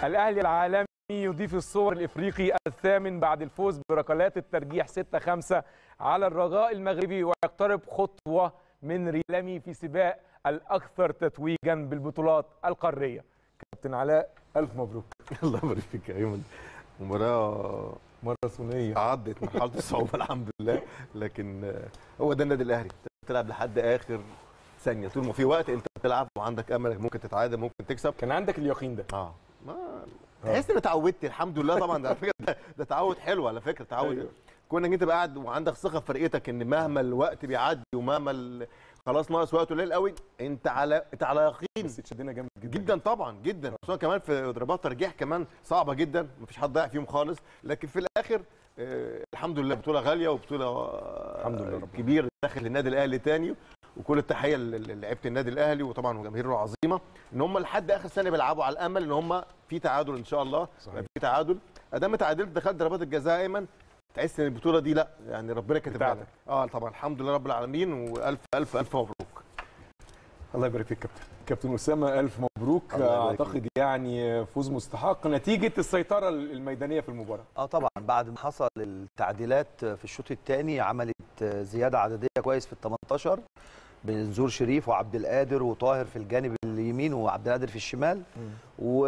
الاهلي العالمي يضيف الصور الافريقي الثامن بعد الفوز بركلات الترجيح 6-5 على الرجاء المغربي ويقترب خطوه من ريلامي في سباق الاكثر تتويجا بالبطولات القاريه كابتن علاء الف مبروك الله يبارك فيك يا ايمن مباراه ماراثونيه عدت مرحله الصعوبه الحمد لله لكن آه، هو ده النادي الاهلي تلعب لحد اخر ثانيه طول ما في وقت انت بتلعب وعندك امل ممكن تتعادل ممكن تكسب كان عندك اليقين ده اه ما تحس ان اتعودت الحمد لله طبعا ده على فكره ده, ده تعود حلو على فكره تعود أيوه. كون انك انت تبقى قاعد وعندك ثقه في فرقتك ان مهما الوقت بيعدي ومهما ال- خلاص ناقص وقت قليل قوي انت على انت على يقين بس اتشدنا جامد جدا جدا طبعا جدا خصوصا كمان في ضربات ترجيح كمان صعبه جدا مفيش حد ضايع فيهم خالص لكن في الاخر آه الحمد لله بطوله غاليه وبطوله آه، الحمد لله رب كبيره داخل النادي الاهلي تاني وكل التحيه ل- للعيبه النادي الاهلي وطبعا وجماهيره العظيمه ان هم لحد اخر ثانيه بيلعبوا على الامل ان هم في تعادل ان شاء الله صحيح. يبقى في تعادل ادام اتعادلت دخلت ضربات الجزاء ايمن تحس ان البطوله دي لا يعني ربنا كاتبها بتاعتك. لك اه طبعا الحمد لله رب العالمين والف الف الف مبروك الله يبارك فيك كابتن كابتن اسامه الف مبروك الله يبارك اعتقد يعني فوز مستحق نتيجه السيطره الميدانيه في المباراه اه طبعا بعد ما حصل التعديلات في الشوط الثاني عملت زياده عدديه كويس في ال 18 بنزور شريف وعبد القادر وطاهر في الجانب اليمين وعبد القادر في الشمال و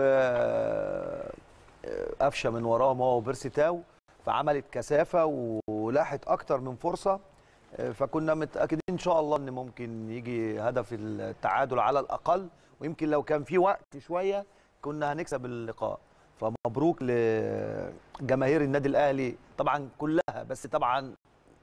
قفشه من وراهم هو وبيرسي تاو فعملت كثافه ولاحت اكتر من فرصه فكنا متاكدين ان شاء الله ان ممكن يجي هدف التعادل على الاقل ويمكن لو كان في وقت شويه كنا هنكسب اللقاء فمبروك لجماهير النادي الاهلي طبعا كلها بس طبعا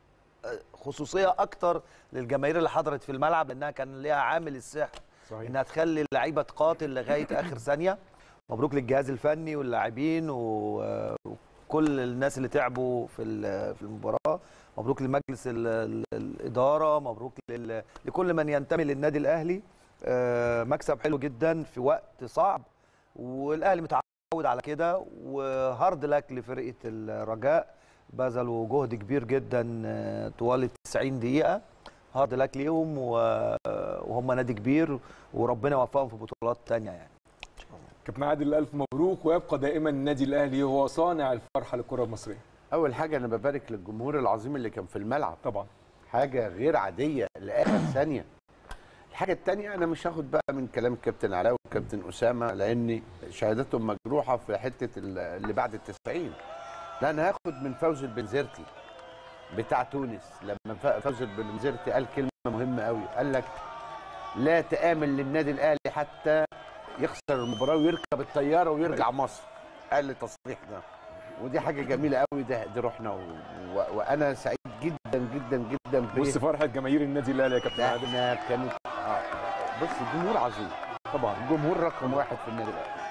خصوصيه اكتر للجماهير اللي حضرت في الملعب لانها كان ليها عامل السحر صحيح انها تخلي اللعيبه تقاتل لغايه اخر ثانيه مبروك للجهاز الفني واللاعبين و- وكل الناس اللي تعبوا في ال- في المباراه مبروك لمجلس ال- ال- الاداره مبروك لل- لكل من ينتمي للنادي الاهلي آه، مكسب حلو جدا في وقت صعب والاهلي متعود على كده وهارد لك لفرقه الرجاء بذلوا جهد كبير جدا آه، طوال ال 90 دقيقه هارد لك ليهم و- وهم نادي كبير وربنا يوفقهم في بطولات تانية يعني كابتن عادل الف مبروك ويبقى دائما النادي الاهلي هو صانع الفرحه للكره المصريه اول حاجه انا ببارك للجمهور العظيم اللي كان في الملعب طبعا حاجه غير عاديه لاخر ثانيه الحاجه الثانيه انا مش هاخد بقى من كلام الكابتن علاء والكابتن اسامه لان شهادتهم مجروحه في حته ال- اللي بعد التسعين لا انا هاخد من فوز البنزرتي بتاع تونس لما ف- فوز البنزرتي قال كلمه مهمه قوي قال لك لا تآمن للنادي الاهلي حتى يخسر المباراه ويركب الطياره ويرجع مصر قال التصريح ده ودي حاجه جميله قوي ده دي روحنا و... و... وانا سعيد جدا جدا جدا ب- بص فرحه جماهير النادي الاهلي يا كابتن ده عادل احنا كانت آه، بص الجمهور عظيم طبعا الجمهور رقم واحد في النادي الاهلي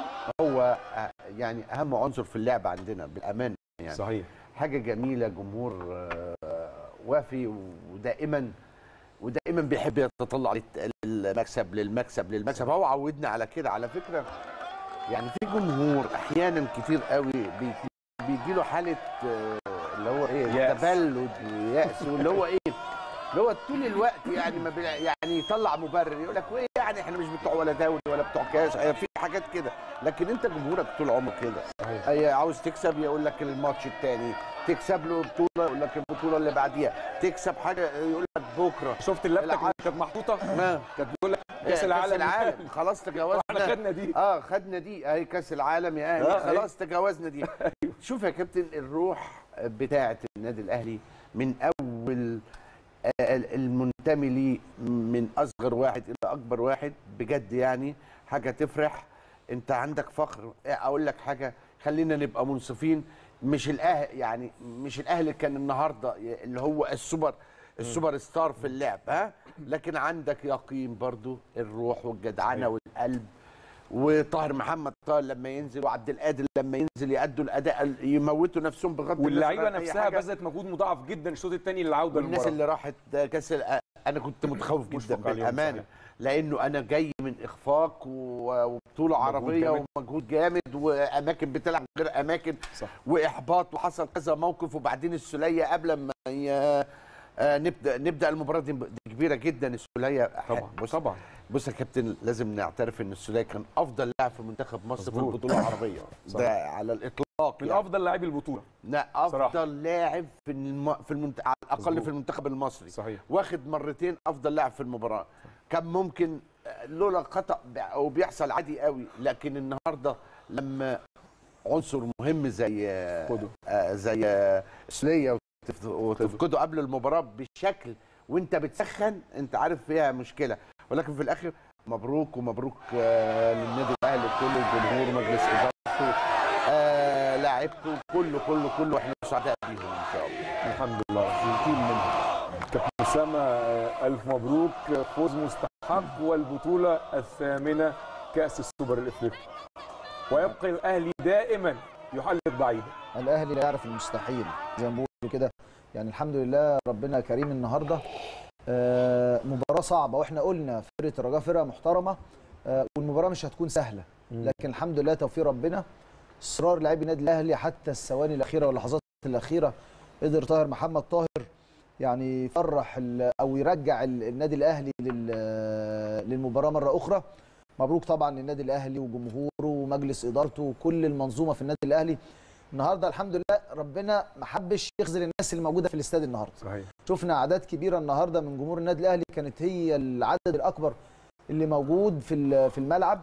هو آه، يعني اهم عنصر في اللعب عندنا بالامانه يعني صحيح حاجه جميله جمهور آه، وافي ودائما ودائما بيحب يتطلع للت- للمكسب للمكسب للمكسب هو عودنا على كده على فكره يعني في جمهور احيانا كتير قوي بي- بيجي له حاله آه، اللي هو ايه يأس. تبلد ويأس واللي هو ايه اللي هو طول الوقت يعني ما بيلا- يعني يطلع مبرر يقول لك وايه يعني احنا مش بتوع ولا دوري ولا بتوع كاس آه، في حاجات كده لكن انت جمهورك طول عمرك كده صحيح أي عاوز تكسب يقول لك الماتش الثاني تكسب له بطوله يقول لك البطوله اللي بعديها تكسب حاجه يقول لك بكره شفت اللفته العب. اللي كانت محطوطه ما كانت بيقول لك كاس العالم العالم خلاص تجاوزنا احنا خدنا دي اه خدنا دي اهي كاس العالم يا اهلي آه، خلاص تجاوزنا دي شوف يا كابتن الروح بتاعه النادي الاهلي من اول آه، المنتمي ليه من اصغر واحد الى اكبر واحد بجد يعني حاجه تفرح انت عندك فخر اقول لك حاجه خلينا نبقى منصفين مش الاهل يعني مش الاهلي كان النهارده اللي هو السوبر السوبر ستار في اللعب ها لكن عندك يقين برضو الروح والجدعنه والقلب وطاهر محمد طاهر لما ينزل وعبد القادر لما ينزل يأدوا الاداء يموتوا نفسهم بغض النظر واللعيبه عن أي نفسها حاجة. بذلت مجهود مضاعف جدا الشوط الثاني للعوده والناس للمباراه اللي راحت كاس ال- انا كنت متخوف جدا مشفق عليهم بالامانه صحيح. لانه انا جاي من اخفاق و- وبطوله عربيه جامد. ومجهود جامد واماكن بتلعب غير اماكن صح واحباط وحصل كذا موقف وبعدين السوليه قبل ما ي- آه، نبدا نبدا المباراه دي دي كبيره جدا السوليه طبعا بص طبعا بص يا كابتن لازم نعترف ان السوليه كان افضل لاعب في منتخب مصر في مظبوط. البطوله العربيه ده على الاطلاق من يعني. افضل لاعبي البطوله لا صراحة. افضل لاعب في الم... في المنت... على الاقل مظبوط. في المنتخب المصري صحيح واخد مرتين افضل لاعب في المباراه كان ممكن آه، لولا خطا ب- وبيحصل عادي قوي لكن النهارده لما عنصر مهم زي آه، خده آه، زي آه، سليه وتف- وتفقده قبل المباراه بشكل وانت بتسخن انت عارف فيها مشكله ولكن في الاخر مبروك ومبروك آه، للنادي الاهلي كل الجمهور مجلس ادارته آه، لاعبته كله كله كله احنا سعداء بيهم ان شاء الله الحمد لله يمكن منها كابتن اسامه آه، الف مبروك آه، فوز مستحق والبطوله الثامنه كاس السوبر الافريقي ويبقى الاهلي دائما يحلق بعيدا الاهلي لا يعرف المستحيل زي ما بيقولوا كده يعني الحمد لله ربنا كريم النهارده آه، مباراه صعبه واحنا قلنا فرقه الرجاء فرقه محترمه آه، والمباراه مش هتكون سهله لكن الحمد لله توفيق ربنا اصرار لاعبي النادي الاهلي حتى الثواني الاخيره واللحظات الاخيره قدر طاهر محمد طاهر يعني يفرح ال- او يرجع ال- النادي الاهلي لل- للمباراه مره اخرى مبروك طبعا للنادي الاهلي وجمهوره ومجلس ادارته وكل المنظومه في النادي الاهلي النهارده الحمد لله ربنا ما حبش يخذل الناس اللي موجوده في الاستاد النهارده صحيح شفنا اعداد كبيره النهارده من جمهور النادي الاهلي كانت هي العدد الاكبر اللي موجود في ال- في الملعب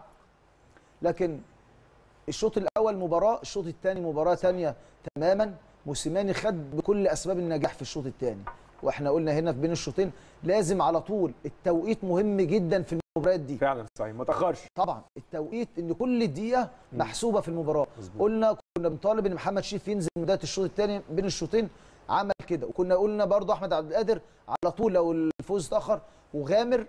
لكن الشوط الاول مباراه الشوط الثاني مباراه ثانيه تماما موسيماني خد بكل اسباب النجاح في الشوط الثاني واحنا قلنا هنا في بين الشوطين لازم على طول التوقيت مهم جدا في المباريات دي فعلا صحيح ما تاخرش طبعا التوقيت ان كل دقيقه محسوبه في المباراه مظبوط. قلنا كنا بنطالب ان محمد شريف ينزل من بدايه الشوط الثاني بين الشوطين عمل كده وكنا قلنا برضه احمد عبد القادر على طول لو الفوز اتاخر وغامر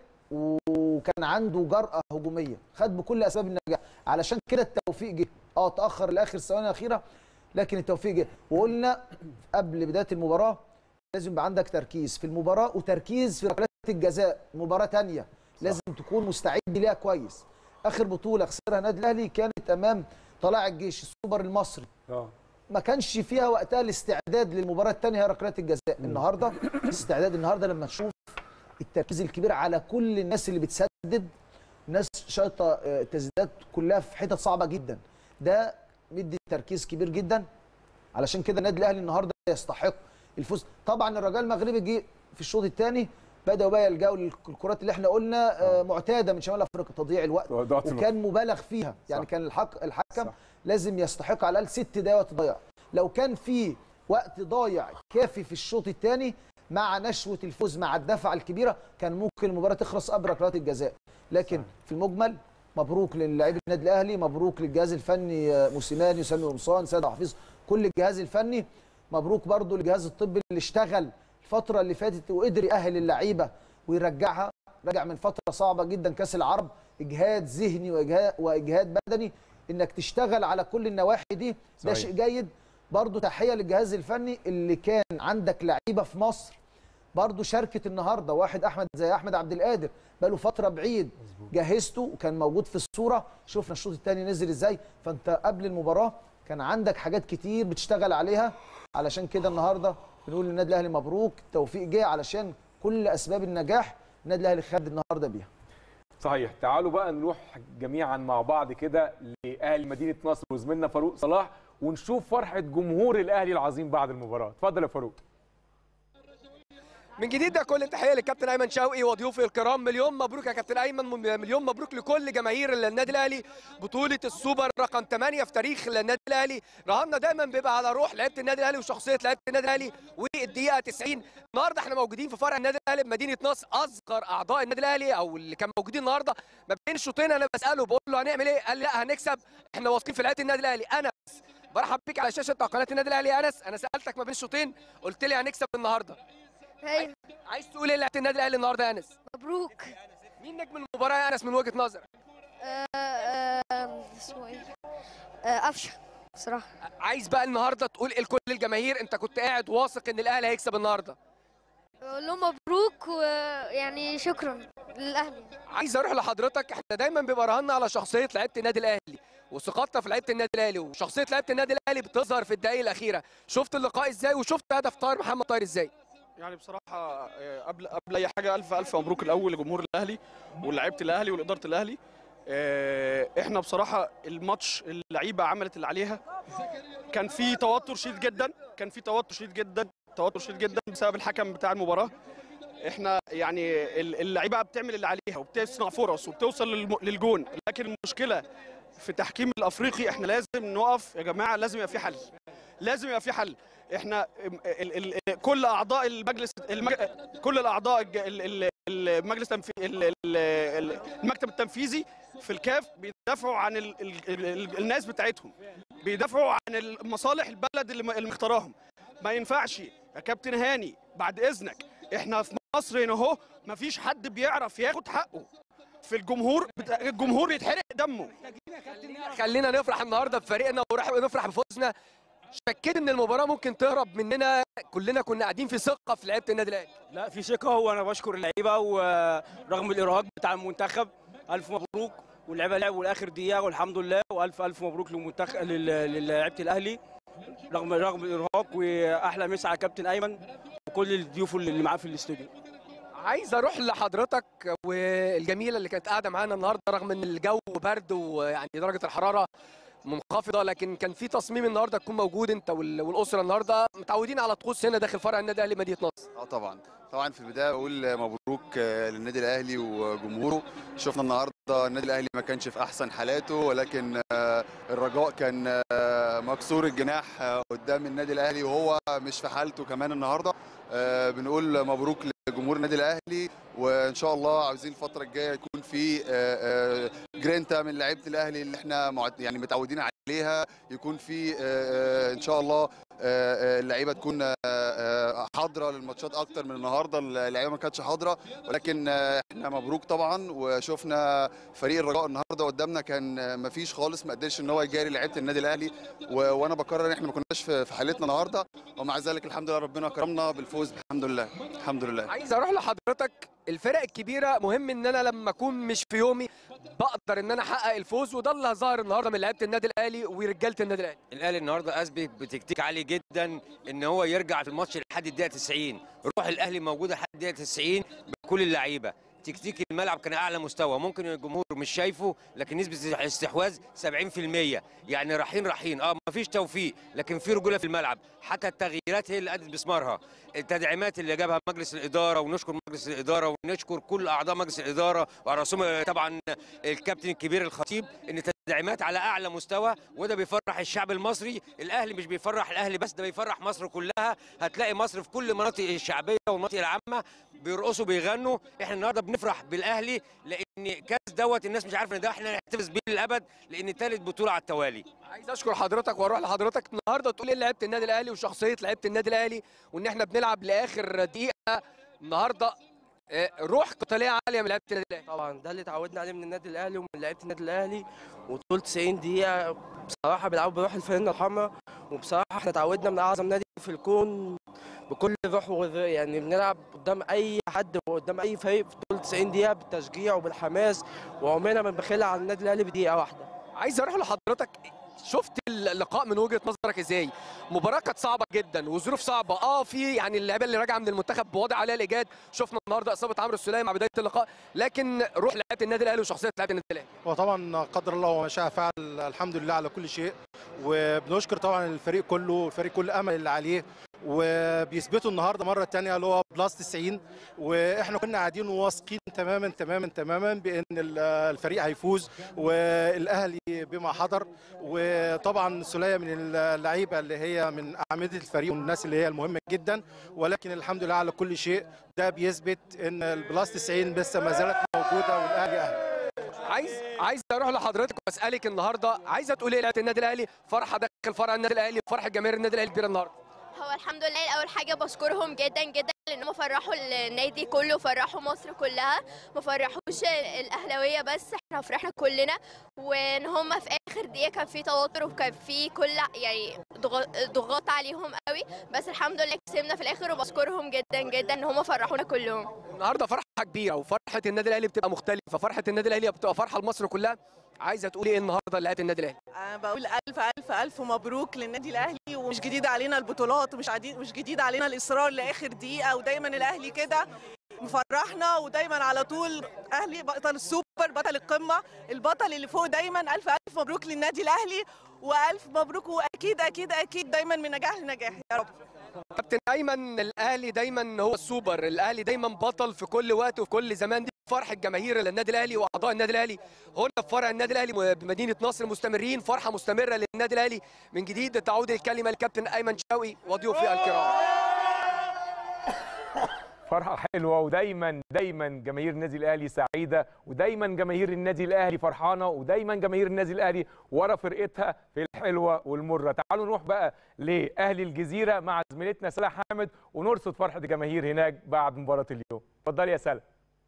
وكان عنده جرأه هجوميه خد بكل اسباب النجاح علشان كده التوفيق جه اه اتاخر لاخر الثواني الاخيره لكن التوفيق جه وقلنا قبل بدايه المباراه لازم يبقى عندك تركيز في المباراه وتركيز في ركلات الجزاء مباراه ثانيه لازم تكون مستعد ليها كويس اخر بطوله خسرها النادي الاهلي كانت امام طلائع الجيش السوبر المصري اه ما كانش فيها وقتها الاستعداد للمباراه الثانيه هي ركلات الجزاء النهارده استعداد النهارده لما تشوف التركيز الكبير على كل الناس اللي بتسدد ناس شايطه آه، التسديدات كلها في حتت صعبه جدا ده مدي تركيز كبير جدا علشان كده النادي الاهلي النهارده يستحق الفوز طبعا الرجاء المغربي جه في الشوط الثاني بداوا بقى يلجأوا للكرات اللي احنا قلنا آه، معتاده من شمال افريقيا تضييع الوقت ضغط الوقت. وكان مبالغ فيها يعني صح. كان الحق الحكم صح. لازم يستحق على الاقل ست دقايق وقت ضايع لو كان في وقت ضايع كافي في الشوط الثاني مع نشوه الفوز مع الدفعه الكبيره كان ممكن المباراه تخلص قبل ركلات الجزاء لكن في المجمل مبروك للاعبي النادي الاهلي مبروك للجهاز الفني آه، موسيماني سامي قمصان سيد حفيظ كل الجهاز الفني مبروك برضو للجهاز الطبي اللي اشتغل الفتره اللي فاتت وقدر يأهل اللعيبه ويرجعها رجع من فتره صعبه جدا كاس العرب اجهاد ذهني واجهاد واجهاد بدني انك تشتغل على كل النواحي دي ده صحيح. شيء جيد برضو تحيه للجهاز الفني اللي كان عندك لعيبه في مصر برضو شاركت النهارده واحد احمد زي احمد عبد القادر بقاله فتره بعيد جهزته وكان موجود في الصوره شفنا الشوط الثاني نزل ازاي فانت قبل المباراه كان عندك حاجات كتير بتشتغل عليها علشان كده النهارده بنقول للنادي الاهلي مبروك التوفيق جه علشان كل اسباب النجاح النادي الاهلي خد النهارده بيها صحيح تعالوا بقى نروح جميعا مع بعض كده لاهلي مدينه نصر وزميلنا فاروق صلاح ونشوف فرحه جمهور الاهلي العظيم بعد المباراه اتفضل يا فاروق من جديد ده كل التحيه للكابتن ايمن شوقي وضيوفه الكرام مليون مبروك يا كابتن ايمن مليون مبروك لكل جماهير النادي الاهلي بطوله السوبر رقم 8 في تاريخ النادي الاهلي رهاننا دايما بيبقى على روح لعيبه النادي الاهلي وشخصيه لعيبه النادي الاهلي والدقيقه 90 النهارده احنا موجودين في فرع النادي الاهلي بمدينه نصر اصغر اعضاء النادي الاهلي او اللي كانوا موجودين النهارده ما بين الشوطين انا بساله بقول له هنعمل ايه قال لي لا هنكسب احنا واثقين في لعيبه النادي الاهلي انا برحب بيك على شاشه قناه النادي الاهلي يا انس انا سالتك ما بين الشوطين قلت لي هنكسب النهارده ايوه عايز تقول ايه لعيبه النادي الاهلي النهارده يا انس مبروك مين نجم المباراه يا انس من وجهه نظرك آه، آه، اسمه ايه آه، قفشه بصراحه عايز بقى النهارده تقول ايه لكل الجماهير انت كنت قاعد واثق ان الاهلي هيكسب النهارده بقول لهم مبروك ويعني شكرا للاهلي عايز اروح لحضرتك احنا دايما بيبقى رهنا على شخصيه لعيبه النادي الاهلي وثقتنا في لعيبه النادي الاهلي وشخصيه لعيبه النادي الاهلي بتظهر في الدقائق الاخيره شفت اللقاء ازاي وشفت هدف طاهر محمد طاهر ازاي يعني بصراحة آه، قبل قبل أي حاجة ألف ألف مبروك الأول لجمهور الأهلي ولاعيبة الأهلي ولإدارة الأهلي آه، إحنا بصراحة الماتش اللعيبة عملت اللي عليها كان في توتر شديد جدا كان في توتر شديد جدا توتر شديد جدا بسبب الحكم بتاع المباراة احنا يعني ال- اللعيبه بتعمل اللي عليها وبتصنع فرص وبتوصل للم- للجون لكن المشكله في التحكيم الافريقي احنا لازم نقف يا جماعه لازم يبقى في حل لازم يبقى في حل احنا ال ال كل اعضاء المجلس المج... كل الاعضاء الج- ال- ال- المجلس التنفي... ال- ال- ال- المكتب التنفيذي في الكاف بيدافعوا عن ال... ال... ال... الناس بتاعتهم بيدافعوا عن المصالح البلد اللي م- اللي مختاراهم ما ينفعش يا كابتن هاني بعد اذنك احنا في مصر هنا اهو مفيش حد بيعرف ياخد حقه في الجمهور بتا... الجمهور يتحرق دمه خلينا نفرح النهارده بفريقنا ورح- ونفرح بفوزنا شكيت ان المباراه ممكن تهرب مننا كلنا كنا قاعدين في ثقه في لعيبه النادي الاهلي لا في ثقة وانا بشكر اللعيبة ورغم الارهاق بتاع المنتخب الف مبروك واللعيبة لعبوا لاخر دقيقة والحمد لله والف الف مبروك للمنتخب للاعيبه الاهلي رغم رغم الارهاق واحلى مسا على كابتن ايمن وكل الضيوف اللي معاه في الاستوديو عايز اروح لحضرتك والجميله اللي كانت قاعده معانا النهارده رغم ان الجو برد ويعني درجه الحراره منخفضه لكن كان في تصميم النهارده تكون موجود انت وال- والاسره النهارده متعودين على طقوس هنا داخل فرع النادي الاهلي مدينه نصر اه طبعا طبعا في البدايه اقول مبروك آه، للنادي الاهلي وجمهوره شفنا النهارده النادي الاهلي ما كانش في احسن حالاته ولكن آه، الرجاء كان آه، مكسور الجناح آه، قدام النادي الاهلي وهو مش في حالته كمان النهارده آه، بنقول مبروك لجمهور النادي الاهلي وان شاء الله عاوزين الفتره الجايه يكون في آه، آه، جرينتا من لعيبه الاهلي اللي احنا معد- يعني متعودين عليها يكون في آه، آه، ان شاء الله آه، آه، اللعيبه تكون آه، آه، حاضره للماتشات اكتر من النهارده اللعيبه ما كانتش حاضره ولكن آه، احنا مبروك طبعا وشفنا فريق الرجاء النهارده قدامنا كان آه، ما فيش خالص ما قدرش ان هو يجاري لعيبه النادي الاهلي و- وانا بكرر ان احنا ما كناش في في حالتنا النهارده ومع ذلك الحمد لله ربنا كرمنا بالفوز الحمد لله الحمد لله عايز اروح لحضرتك الفرق الكبيره مهم ان انا لما اكون مش في يومي بقدر ان انا احقق الفوز وده اللي ظهر النهارده من لعيبه النادي الاهلي ورجاله النادي الاهلي الاهلي النهارده اثبت بتكتيك عالي جدا ان هو يرجع في الماتش لحد الدقيقه 90 روح الاهلي موجوده لحد الدقيقه 90 بكل اللعيبه تكتيك الملعب كان اعلى مستوى ممكن الجمهور مش شايفه لكن نسبه الاستحواذ 70% يعني رايحين رايحين اه مفيش توفيق لكن في رجوله في الملعب حتى التغييرات هي اللي ادت بثمارها التدعيمات اللي جابها مجلس الاداره ونشكر مجلس الاداره ونشكر كل اعضاء مجلس الاداره وعلى راسهم طبعا الكابتن الكبير الخطيب ان التدعيمات على اعلى مستوى وده بيفرح الشعب المصري الاهلي مش بيفرح الاهلي بس ده بيفرح مصر كلها هتلاقي مصر في كل المناطق الشعبيه والمناطق العامه بيرقصوا بيغنوا احنا النهارده بنفرح بالاهلي لان كاس دوت الناس مش عارفه ان ده احنا نحتفظ بيه للابد لان ثالث بطوله على التوالي عايز اشكر حضرتك واروح لحضرتك النهارده تقول ايه لعيبه النادي الاهلي وشخصيه لعيبه النادي الاهلي وان احنا بنلعب لاخر دقيقه النهارده آه، روح قتاليه عاليه من لعيبه النادي الاهلي طبعا ده اللي اتعودنا عليه من النادي الاهلي ومن لعيبه النادي الاهلي وطول 90 دقيقه بصراحه بيلعبوا بروح الفانله الحمراء وبصراحه احنا اتعودنا من اعظم نادي في الكون بكل روح وغ- يعني بنلعب قدام اي حد وقدام اي فريق في طول 90 دقيقه بالتشجيع وبالحماس وعمرنا ما بنبخل على النادي الاهلي بدقيقه واحده عايز اروح لحضرتك شفت اللقاء من وجهه نظرك ازاي مباراه كانت صعبه جدا وظروف صعبه اه في يعني اللعيبه اللي راجعه من المنتخب بوضع عليها الايجاد شفنا النهارده اصابه عمرو السوليه مع بدايه اللقاء لكن روح لعيبه النادي الاهلي وشخصيه لعيبه النادي الاهلي وطبعا قدر الله وما شاء فعل الحمد لله على كل شيء وبنشكر طبعا الفريق كله الفريق كل امل اللي عليه وبيثبتوا النهارده مره تانية اللي هو بلس 90 واحنا كنا قاعدين واثقين تماما تماما تماما بان ال- الفريق هيفوز والاهلي بما حضر وطبعا سوليه من اللعيبه اللي هي من اعمده الفريق والناس اللي هي المهمه جدا ولكن الحمد لله على كل شيء ده بيثبت ان البلس 90 لسه ما زالت موجوده والاهلي اهلي عايز عايز اروح لحضرتك واسالك النهارده عايزه تقول ايه لعيبه النادي الاهلي فرحه داخل فرع النادي الاهلي فرحه جماهير النادي الاهلي كبيره النهارده هو الحمد لله اول حاجه بشكرهم جدا جدا لانهم فرحوا النادي كله فرحوا مصر كلها ما فرحوش الاهلاويه بس احنا فرحنا كلنا وان هم في اخر دقيقه كان في توتر وكان في كل يعني ضغ- ضغوط عليهم قوي بس الحمد لله كسبنا في الاخر وبشكرهم جدا جدا ان هم فرحونا كلهم النهارده فرحه كبيره وفرحه النادي الاهلي بتبقى مختلفه فرحه النادي الاهلي بتبقى فرحه لمصر كلها عايزه تقولي ايه النهارده لعيبه النادي الاهلي أنا بقول ألف ألف ألف مبروك للنادي الأهلي ومش جديد علينا البطولات ومش عديد مش جديد علينا الإصرار لآخر دقيقة ودايما الأهلي كده مفرحنا ودايما على طول أهلي بطل السوبر بطل القمة البطل اللي فوق دايما ألف ألف مبروك للنادي الأهلي وألف مبروك وأكيد أكيد أكيد دايما من نجاح لنجاح يا رب كابتن ايمن الاهلي دايما هو السوبر الاهلي دايما بطل في كل وقت وفي كل زمان دي فرحه جماهير النادي الاهلي واعضاء النادي الاهلي هنا في فرع النادي الاهلي بمدينه نصر مستمرين فرحه مستمره للنادي الاهلي من جديد تعود الكلمه للكابتن ايمن شوقي وضيوفي الكرام فرحه حلوه ودايما دايما جماهير النادي الاهلي سعيده ودايما جماهير النادي الاهلي فرحانه ودايما جماهير النادي الاهلي ورا فرقتها في الحلوه والمره تعالوا نروح بقى لاهل الجزيره مع زميلتنا سلا حامد ونرصد فرحه الجماهير هناك بعد مباراه اليوم اتفضلي يا سلا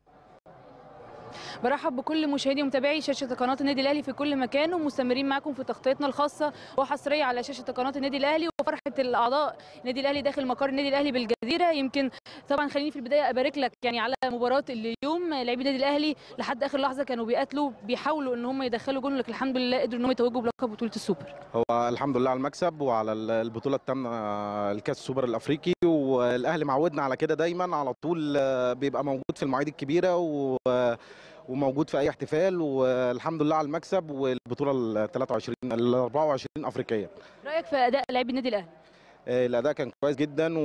برحب بكل مشاهدي ومتابعي شاشه قناه النادي الاهلي في كل مكان ومستمرين معاكم في تغطيتنا الخاصه وحصريه على شاشه قناه النادي الاهلي وفرحه الاعضاء النادي الاهلي داخل مقر النادي الاهلي بالجزيره يمكن طبعا خليني في البدايه ابارك لك يعني على مباراه اليوم لاعبي النادي الاهلي لحد اخر لحظه كانوا بيقاتلوا بيحاولوا ان هم يدخلوا جول لكن الحمد لله قدروا ان هم يتوجوا بلقب بطوله السوبر هو الحمد لله على المكسب وعلى البطوله الثامنه الكاس السوبر الافريقي والاهلي معودنا على كده دايما على طول بيبقى موجود في المواعيد الكبيره و وموجود في اي احتفال والحمد لله على المكسب والبطوله ال 23 ال 24 افريقيه رايك في اداء لاعبي النادي الاهلي الاداء كان كويس جدا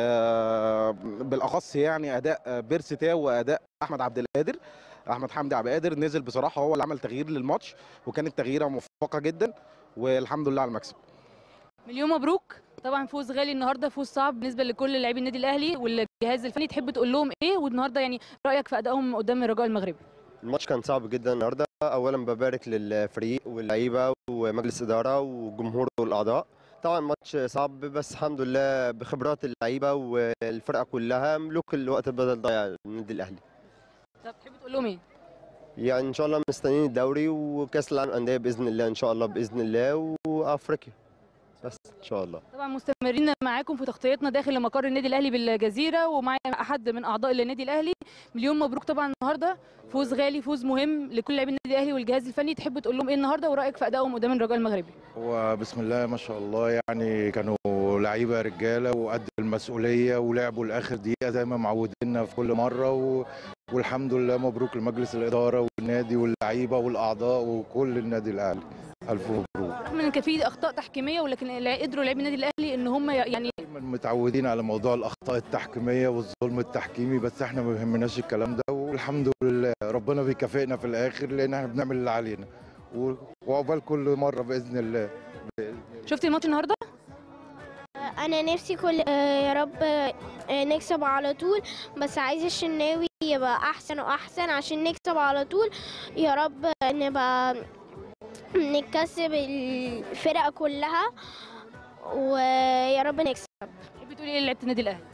وبالاخص يعني اداء بيرسي تاو واداء احمد عبد القادر احمد حمدي عبد القادر نزل بصراحه هو اللي عمل تغيير للماتش وكانت تغييره موفقه جدا والحمد لله على المكسب مليون مبروك طبعا فوز غالي النهارده فوز صعب بالنسبه لكل لاعبي النادي الاهلي والجهاز الفني تحب تقول لهم ايه والنهارده يعني رايك في ادائهم قدام الرجاء المغربي الماتش كان صعب جدا النهارده اولا ببارك للفريق واللعيبه ومجلس اداره والجمهور والاعضاء طبعا ماتش صعب بس الحمد لله بخبرات اللعيبه والفرقه كلها ملوك الوقت بدل ضايع النادي الاهلي طب تحب تقول لهم ايه يعني ان شاء الله مستنيين الدوري وكاس العالم للانديه باذن الله ان شاء الله باذن الله وافريقيا بس ان شاء الله طبعا مستمرين معاكم في تغطيتنا داخل مقر النادي الاهلي بالجزيره ومعايا احد من اعضاء النادي الاهلي مليون مبروك طبعا النهارده فوز غالي فوز مهم لكل لاعبي النادي الاهلي والجهاز الفني تحب تقول لهم ايه النهارده ورايك في ادائهم قدام الرجاء المغربي وبسم الله ما شاء الله يعني كانوا لعيبه رجاله وقد المسؤوليه ولعبوا لاخر دقيقه زي ما معودينا في كل مره و... والحمد لله مبروك لمجلس الاداره والنادي واللعيبه والاعضاء وكل النادي الاهلي الف مبروك رغم ان كان في اخطاء تحكيميه ولكن قدروا لاعبي النادي الاهلي ان هم يعني متعودين على موضوع الاخطاء التحكيميه والظلم التحكيمي بس احنا ما بيهمناش الكلام ده والحمد لله ربنا بيكافئنا في الاخر لان احنا بنعمل اللي علينا وعقبال كل مره باذن الله شفتي الماتش النهارده انا نفسي كل يا رب نكسب على طول بس عايزه الشناوي يبقى احسن واحسن عشان نكسب على طول يا رب نبقى نكسب الفرقه كلها ويا رب نكسب تحبي تقولي ايه لعيبه النادي الاهلي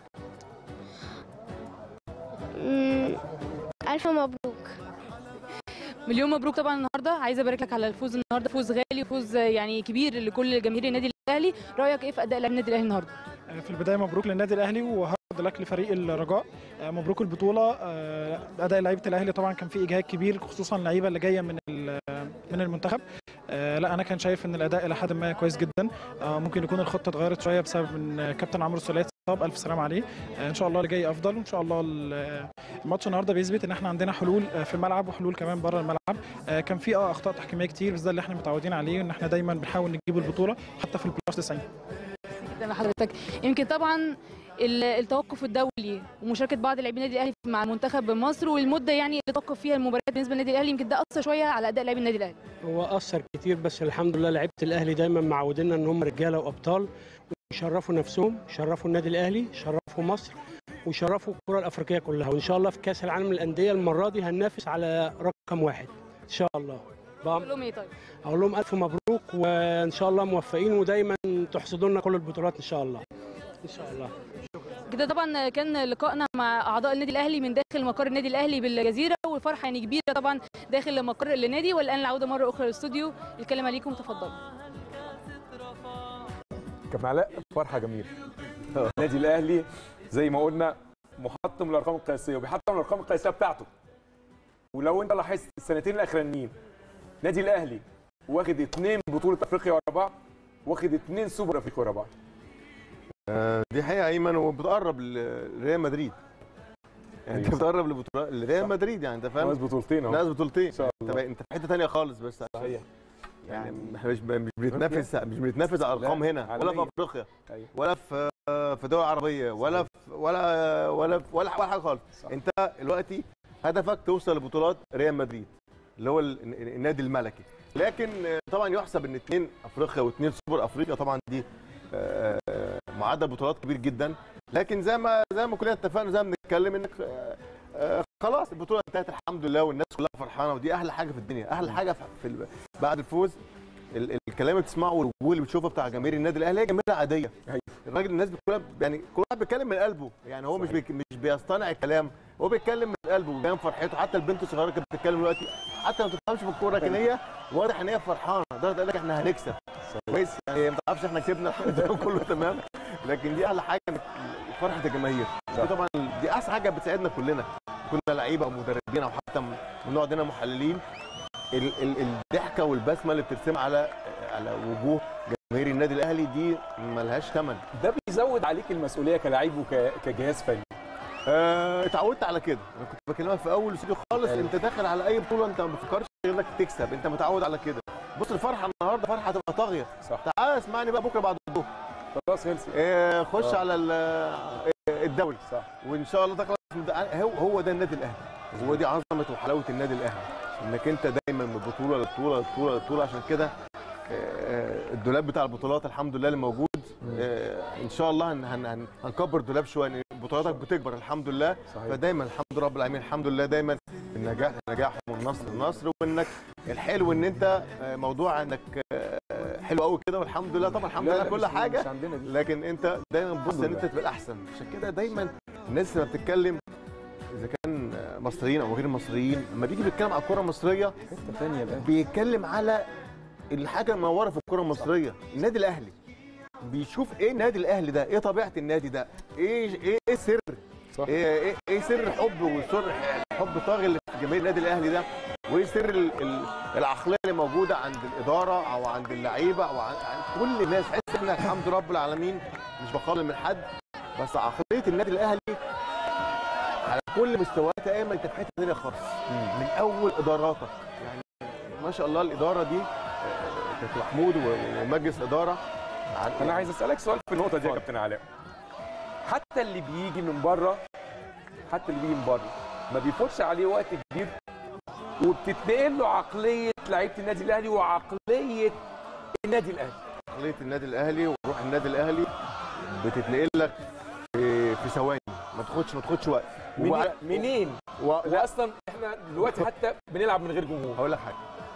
الف مبروك مليون مبروك طبعا النهارده عايزه ابارك لك على الفوز النهارده فوز غالي وفوز يعني كبير لكل جماهير النادي الاهلي رايك ايه في اداء لاعبي النادي الاهلي النهارده في البدايه مبروك للنادي الاهلي وهارد لك لفريق الرجاء مبروك البطوله اداء لعيبه الاهلي طبعا كان في اجهاد كبير خصوصا اللعيبه اللي جايه من من المنتخب لا انا كان شايف ان الاداء الى حد ما كويس جدا ممكن يكون الخطه اتغيرت شويه بسبب ان كابتن عمرو السوليه اتصاب الف سلام عليه ان شاء الله اللي جاي افضل وان شاء الله الماتش النهارده بيثبت ان احنا عندنا حلول في الملعب وحلول كمان بره الملعب كان في اه اخطاء تحكيميه كتير بس ده اللي احنا متعودين عليه ان احنا دايما بنحاول نجيب البطوله حتى في البلاس 90 جدا حضرتك يمكن طبعا التوقف الدولي ومشاركه بعض لاعبي النادي الاهلي مع منتخب مصر والمده يعني اللي توقف فيها المباريات بالنسبه للنادي الاهلي يمكن ده اثر شويه على اداء لاعبي النادي الاهلي هو اثر كتير بس الحمد لله لعيبه الاهلي دايما معودينا ان هم رجاله وابطال ويشرفوا نفسهم يشرفوا النادي الاهلي يشرفوا مصر ويشرفوا الكره الافريقيه كلها وان شاء الله في كاس العالم للانديه المره دي هننافس على رقم واحد ان شاء الله اقول لهم ايه طيب اقول لهم الف مبروك وان شاء الله موفقين ودايما تحصدوا لنا كل البطولات ان شاء الله ان شاء الله كده طبعا كان لقائنا مع اعضاء النادي الاهلي من داخل مقر النادي الاهلي بالجزيره والفرحه يعني كبيره طبعا داخل مقر النادي والان العوده مره اخرى للاستوديو الكلمه ليكم تفضلوا كابتن علاء فرحه جميله النادي الاهلي زي ما قلنا محطم الارقام القياسيه وبيحطم الارقام القياسيه بتاعته ولو انت لاحظت السنتين الاخرانيين نادي الاهلي واخد اثنين بطوله افريقيا ورا بعض واخد اثنين سوبر افريقيا ورا بعض آه، دي حقيقه ايمن وبتقرب ل- لريال مدريد يعني انت أيوة. بتقرب لبطولات لريال مدريد يعني انت فاهم ناقص بطولتين اهو ناقص بطولتين ان شاء انت الله بقى- انت في حته ثانيه خالص بس صحيح يعني احنا مش مش بنتنافس مش بنتنافس على ارقام لا، هنا ولا عالمية. في افريقيا أيوة. ولا في في دول عربيه ولا في ولا ولا في ولا ولا حاجه خالص انت دلوقتي هدفك توصل لبطولات ريال مدريد اللي هو ال- ال- النادي الملكي لكن آه، طبعا يحسب ان اثنين افريقيا واثنين سوبر افريقيا طبعا دي آه، آه، معدل بطولات كبير جدا لكن زي ما زي ما كلنا اتفقنا زي ما بنتكلم انك آه، آه، خلاص البطوله انتهت الحمد لله والناس كلها فرحانه ودي احلى حاجه في الدنيا احلى حاجه في في ال- بعد الفوز ال- الكلام اللي بتسمعه والوجوه اللي بتشوفها بتاع جماهير النادي الاهلي هي جماهير عاديه الراجل الناس كلها يعني كل واحد بيتكلم من قلبه يعني هو مش بيك مش بيصطنع الكلام هو بيتكلم من قلبه وبيان فرحته حتى البنت الصغيره كانت بتتكلم دلوقتي حتى ما تفهمش في الكوره لكن هي واضح ان هي فرحانه ده قال لك احنا هنكسب كويس يعني هي ما تعرفش احنا كسبنا ده كله تمام لكن دي احلى حاجه إنك فرحه الجماهير دي طبعا دي احسن حاجه بتساعدنا كلنا كنا لعيبه او مدربين او حتى بنقعد هنا محللين ال- ال- الضحكه والبسمه اللي بترسم على على وجوه جماهير النادي الاهلي دي ملهاش ثمن ده بيزود عليك المسؤوليه كلاعب وكجهاز فني آه، اتعودت على كده انا كنت بكلمك في اول استوديو خالص أيوة. انت داخل على اي بطوله انت ما بتفكرش غير انك تكسب انت متعود على كده بص الفرحه النهارده فرحه هتبقى طاغيه صح تعال اسمعني بقى بكره بعد الظهر خلاص خلص آه، خش آه. على ال- آه، الدوري صح وان شاء الله تخلص من ده. هو هو ده النادي الاهلي هو دي عظمه وحلاوه النادي الاهلي انك انت دايما من بطوله لبطوله لبطوله لبطوله عشان كده آه، الدولاب بتاع البطولات الحمد لله اللي موجود آه، ان شاء الله هن هن هن هنكبر الدولاب شويه لان بطولاتك بتكبر الحمد لله صحيح. فدايما الحمد لله رب العالمين الحمد لله دايما النجاح نجاح والنصر النصر وانك الحلو ان انت آه، موضوع انك آه، حلو قوي كده والحمد لله طبعا الحمد لا، لله لا، كل مش- حاجه مش عندنا دي. لكن انت دايما بص الحمد ان انت لله. تبقى الاحسن عشان كده دايما الناس لما بتتكلم اذا كان مصريين او غير مصريين لما بيجي بيتكلم على الكره المصريه حته ثانيه بقى بيتكلم على الحاجه المنوره في الكره المصريه النادي الاهلي بيشوف ايه النادي الاهلي ده ايه طبيعه النادي ده ايه ايه ايه سر صح. ايه ايه, إيه سر الحب وسر الحب طاغي اللي في جماهير النادي الاهلي ده وايه سر ال- ال- العقليه اللي موجوده عند الاداره او عند اللعيبه او عند عند كل الناس حس احنا الحمد رب العالمين مش بقلل من حد بس عقليه النادي الاهلي على كل مستوياتها ايمن انت في حته ثانيه خالص من اول اداراتك يعني ما شاء الله الاداره دي آه، كابتن محمود و- ومجلس اداره عن- انا عايز اسالك سؤال في النقطه دي يا كابتن علاء حتى اللي بيجي من بره حتى اللي بيجي من بره ما بيفوتش عليه وقت كبير وبتتنقل له عقليه لعيبه النادي الاهلي وعقليه النادي الاهلي عقليه النادي الاهلي وروح النادي الاهلي بتتنقل لك في في ثواني ما تاخدش ما تاخدش وقت منين وبع- منين و... واصلا احنا دلوقتي حتى بنلعب من غير جمهور هقول لك حاجه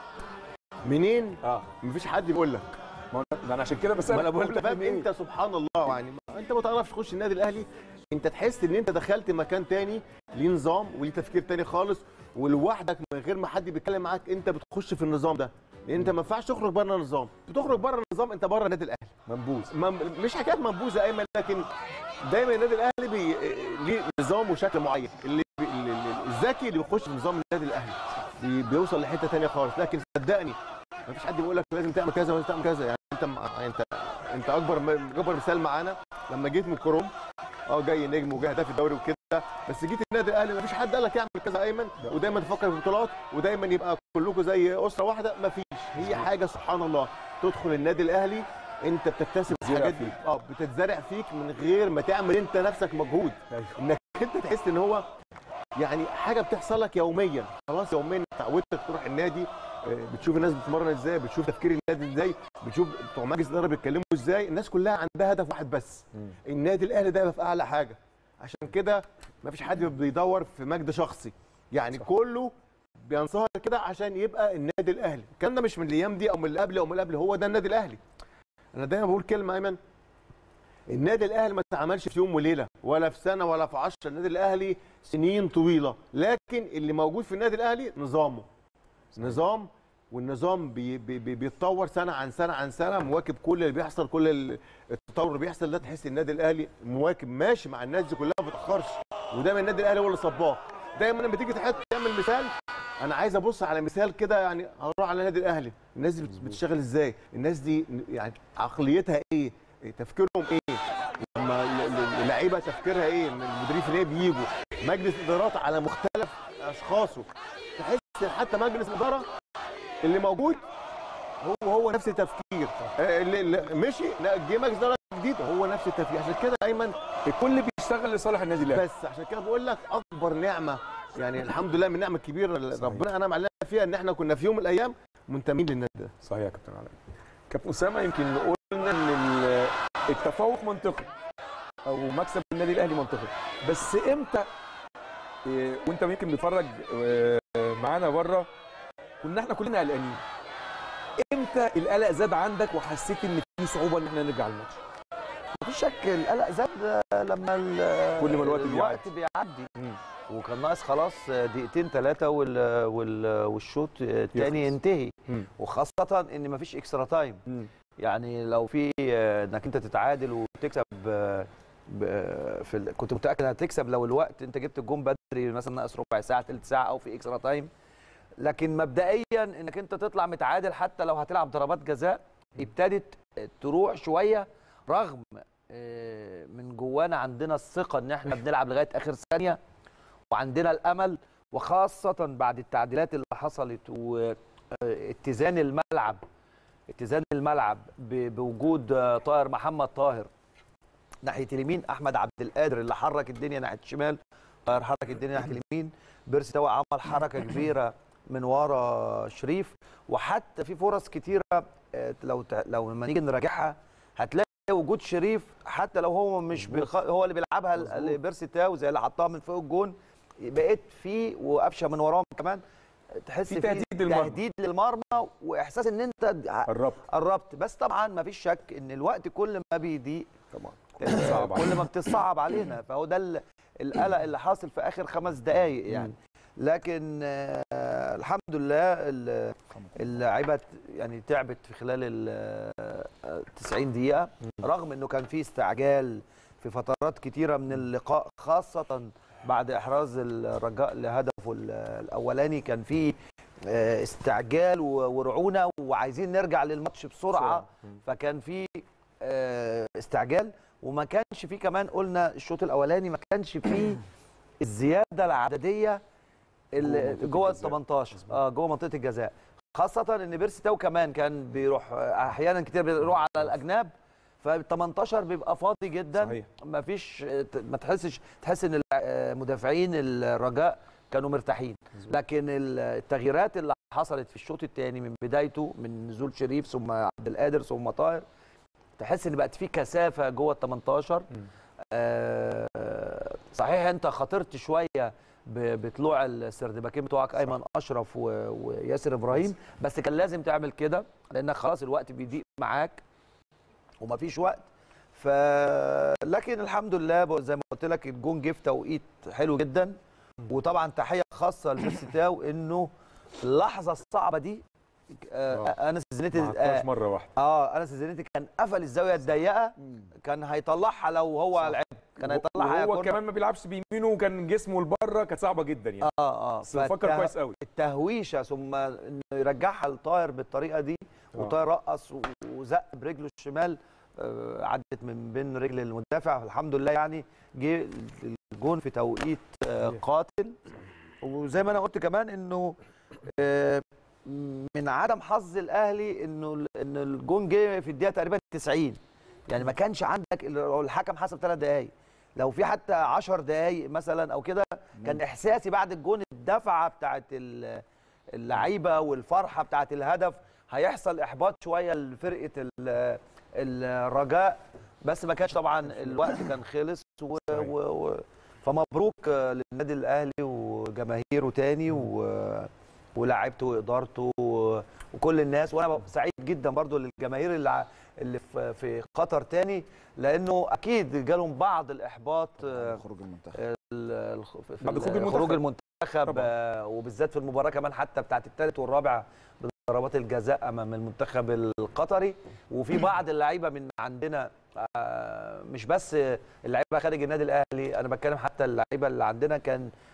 منين اه مفيش حد بيقول لك ما أنا- ده انا عشان كده بسالك ما انا بقول بقول لك لك فاهم منين؟ انت سبحان الله يعني ما- انت ما تعرفش تخش النادي الاهلي انت تحس ان انت دخلت مكان تاني ليه نظام وليه تفكير تاني خالص ولوحدك من غير ما حد بيتكلم معاك انت بتخش في النظام ده لان انت ما ينفعش تخرج بره النظام بتخرج بره النظام انت بره النادي الاهلي منبوذ من... مش حكايه منبوذه ايمن لكن دايما النادي الاهلي بي... ليه نظام وشكل معين اللي بي... اللي- اللي- الذكي اللي بيخش في نظام النادي الاهلي بي... بيوصل لحته تانية خالص لكن صدقني ما فيش حد بيقول لك لازم تعمل كذا ولازم تعمل كذا يعني انت مع- انت انت اكبر م- اكبر مثال معانا لما جيت من كروم اه جاي نجم وجاي هداف الدوري وكده بس جيت النادي الاهلي ما فيش حد قال لك اعمل كذا ايمن ودايما تفكر في بطولات ودايما يبقى كلكم زي اسره واحده ما فيش هي حاجه سبحان الله تدخل النادي الاهلي انت بتكتسب زرع الحاجات دي اه بتتزرع فيك من غير ما تعمل انت نفسك مجهود انك انت تحس ان هو يعني حاجه بتحصل لك يوميا خلاص يوميا اتعودت تروح النادي آه، بتشوف الناس بتتمرن ازاي بتشوف تفكير النادي ازاي بتشوف بتوع مجلس الاداره بيتكلموا ازاي الناس كلها عندها هدف واحد بس النادي الاهلي ده في اعلى حاجه عشان كده ما فيش حد بيدور في مجد شخصي يعني صح. كله بينصهر كده عشان يبقى النادي الاهلي الكلام ده مش من الايام دي او من اللي قبل او من اللي قبل هو ده النادي الاهلي انا دايما بقول كلمه ايمن النادي الاهلي ما اتعملش في يوم وليله ولا في سنه ولا في 10 النادي الاهلي سنين طويله لكن اللي موجود في النادي الاهلي نظامه نظام والنظام بي بي بي بيتطور سنه عن سنه عن سنه مواكب كل اللي بيحصل كل ال- التطور اللي بيحصل ده تحس النادي الاهلي مواكب ماشي مع الناس دي كلها ما بيتاخرش ودايما النادي الاهلي هو اللي سباق دايما لما تيجي تحط تعمل مثال انا عايز ابص على مثال كده يعني هروح على النادي الاهلي الناس دي بتشتغل ازاي الناس دي يعني عقليتها ايه تفكيرهم ايه لما ال- ال- اللعيبه تفكيرها ايه المديرين الفنيه بيجوا مجلس ادارات على مختلف اشخاصه تحس إن حتى مجلس اداره اللي موجود هو هو نفس التفكير آه، اللي, اللي مشي لا جه مجلس اداره جديد هو نفس التفكير عشان كده ايمن الكل بيشتغل لصالح النادي الاهلي بس عشان كده بقول لك اكبر نعمه يعني الحمد لله من النعمه الكبيره اللي ربنا انعم علينا فيها ان احنا كنا في يوم من الايام منتمين للنادي ده صحيح يا كابتن علاء كابتن اسامه يمكن قلنا ان ال- التفوق منطقي او مكسب النادي الاهلي منطقي بس امتى إيه، وانت يمكن بتتفرج آه، معانا بره كنا احنا كلنا قلقانين امتى القلق زاد عندك وحسيت ان في صعوبه ان احنا نرجع الماتش مفيش شك القلق زاد لما ال- كل ما الوقت الوقت بيعدي وكان ناقص خلاص دقيقتين ثلاثه وال وال والشوط الثاني يخلص. ينتهي وخاصه ان مفيش اكسترا تايم يعني لو في انك انت تتعادل وتكسب آه، ب- في ال- كنت متاكد هتكسب لو الوقت انت جبت الجون بدري مثلا ناقص ربع ساعه ثلث ساعه او في اكسترا تايم لكن مبدئيا انك انت تطلع متعادل حتى لو هتلعب ضربات جزاء ابتدت تروح شويه رغم آه، من جوانا عندنا الثقه ان احنا بنلعب لغايه اخر ثانيه وعندنا الامل وخاصه بعد التعديلات اللي حصلت واتزان الملعب اتزان الملعب ب- بوجود آه، طاهر محمد طاهر ناحيه اليمين احمد عبد القادر اللي حرك الدنيا ناحيه الشمال طاهر حرك الدنيا ناحيه اليمين بيرسي تاو عمل حركه كبيره من ورا شريف وحتى في فرص كتيره آه، لو ت- لو لما نيجي نراجعها هتلاقي وجود شريف حتى لو هو مش بيخ... هو اللي بيلعبها ل- لبيرسي تاو زي اللي حطها من فوق الجون بقيت فيه وقفشه من وراهم كمان تحس في تهديد للمرمى. تهديد للمرمى واحساس ان انت قربت قربت بس طبعا ما فيش شك ان الوقت كل ما بيضيق طبعا صعب كل ما بتصعب علينا فهو ده ال- القلق اللي حاصل في اخر خمس دقائق يعني لكن آه الحمد لله ال- اللعيبه يعني تعبت في خلال ال آه، 90 دقيقه رغم انه كان في استعجال في فترات كتيره من اللقاء خاصه بعد احراز الرجاء لهدفه ال- الاولاني كان في آه، استعجال و- ورعونه وعايزين نرجع للماتش بسرعه فكان في آه، استعجال وما كانش فيه كمان قلنا الشوط الاولاني ما كانش فيه الزياده العدديه اللي جوه ال 18 اه جوه منطقه الجزاء خاصه ان بيرسي تاو كمان كان بيروح آه، احيانا كتير بيروح على الاجناب فال 18 بيبقى فاضي جدا صحيح. ما فيش ما تحسش تحس ان المدافعين الرجاء كانوا مرتاحين لكن التغييرات اللي حصلت في الشوط الثاني من بدايته من نزول شريف ثم عبد القادر ثم طاهر تحس ان بقت في كثافه جوه ال 18 آه صحيح انت خاطرت شويه ب- بطلوع السردباكين بتوعك ايمن اشرف و- وياسر ابراهيم بس كان لازم تعمل كده لانك خلاص الوقت بيضيق معاك ومفيش وقت ف لكن الحمد لله ب- زي ما قلت لك الجون جه في توقيت حلو جدا وطبعا تحيه خاصه لبيرسي تاو انه اللحظه الصعبه دي آه انس الزنيتي ما عدتهاش مرة واحدة. اه انس الزنيتي كان قفل الزاويه الضيقه كان هيطلعها لو هو لعب كان هيطلعها يا وهو كورنر. كمان ما بيلعبش بيمينه وكان جسمه لبره كانت صعبه جدا يعني اه اه بس بفكر فالته- كويس قوي التهويشه ثم انه يرجعها لطاهر بالطريقه دي آه. وطاهر رقص و- وزق برجله الشمال آه، عدت من بين رجل المدافع الحمد لله يعني جه الجون في توقيت آه، قاتل وزي ما انا قلت كمان انه آه، من عدم حظ الاهلي انه ان الجون جه في الدقيقه تقريبا 90 يعني ما كانش عندك الحكم حسب ثلاث دقائق لو في حتى 10 دقائق مثلا او كده كان احساسي بعد الجون الدفعه بتاعت ال- اللعيبه والفرحه بتاعت الهدف هيحصل احباط شويه لفرقه ال- الرجاء بس ما كانش طبعا الوقت كان خلص و... و... و... فمبروك آه، للنادي الاهلي وجماهيره تاني و... ولاعيبته وادارته و... وكل الناس وانا ببقى سعيد جدا برضو للجماهير اللي ع- اللي في في قطر تاني لانه اكيد جالهم بعض الاحباط خروج المنتخب بعد خروج المنتخب. خروج المنتخب آه، وبالذات في المباراه كمان حتى بتاعت الثالث والرابع ضربات الجزاء امام المنتخب القطري وفي بعض اللعيبه من عندنا آه، مش بس اللعيبه خارج النادي الاهلي انا بتكلم حتى اللعيبه اللي عندنا كان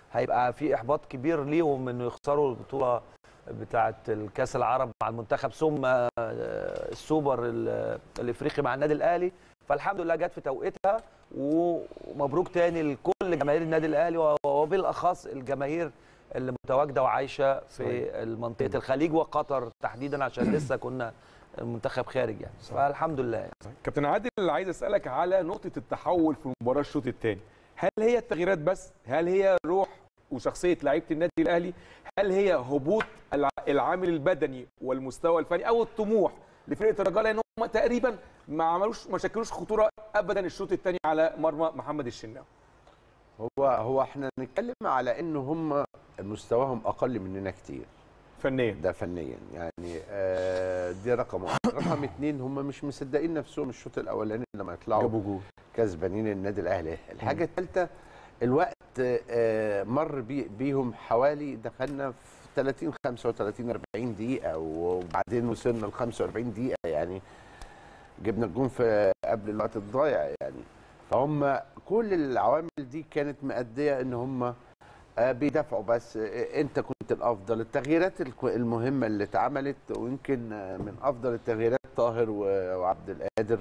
هيبقى في احباط كبير ليهم انه يخسروا البطوله بتاعه الكاس العرب مع المنتخب ثم آه، السوبر ال- الافريقي مع النادي الاهلي فالحمد لله جت في توقيتها ومبروك تاني لكل جماهير النادي الاهلي وبالاخص الجماهير اللي متواجده وعايشه في منطقه الخليج وقطر تحديدا عشان لسه كنا المنتخب خارج يعني فالحمد لله يعني. كابتن عادل عايز اسالك على نقطه التحول في مباراه الشوط الثاني هل هي التغييرات بس هل هي روح وشخصيه لعيبه النادي الاهلي هل هي هبوط الع- العامل البدني والمستوى الفني او الطموح لفرقه الرجاء لان هم تقريبا ما عملوش ما شكلوش خطوره ابدا الشوط الثاني على مرمى محمد الشناوي هو هو احنا نتكلم على ان هم مستواهم اقل مننا كتير فنيا ده فنيا يعني آه دي رقم واحد رقم اتنين هم مش مصدقين نفسهم الشوط الاولاني لما يطلعوا جابوا جول كسبانين النادي الاهلي الحاجه الثالثه الوقت آه مر بي بيهم حوالي دخلنا في 30 35 40 دقيقه وبعدين وصلنا ل 45 دقيقه يعني جبنا الجون في قبل الوقت الضايع يعني فهم كل العوامل دي كانت مأدية ان هم آه، بيدافعوا بس آه، انت كنت الافضل التغييرات الك- المهمه اللي اتعملت ويمكن آه، من افضل التغييرات طاهر و- وعبد القادر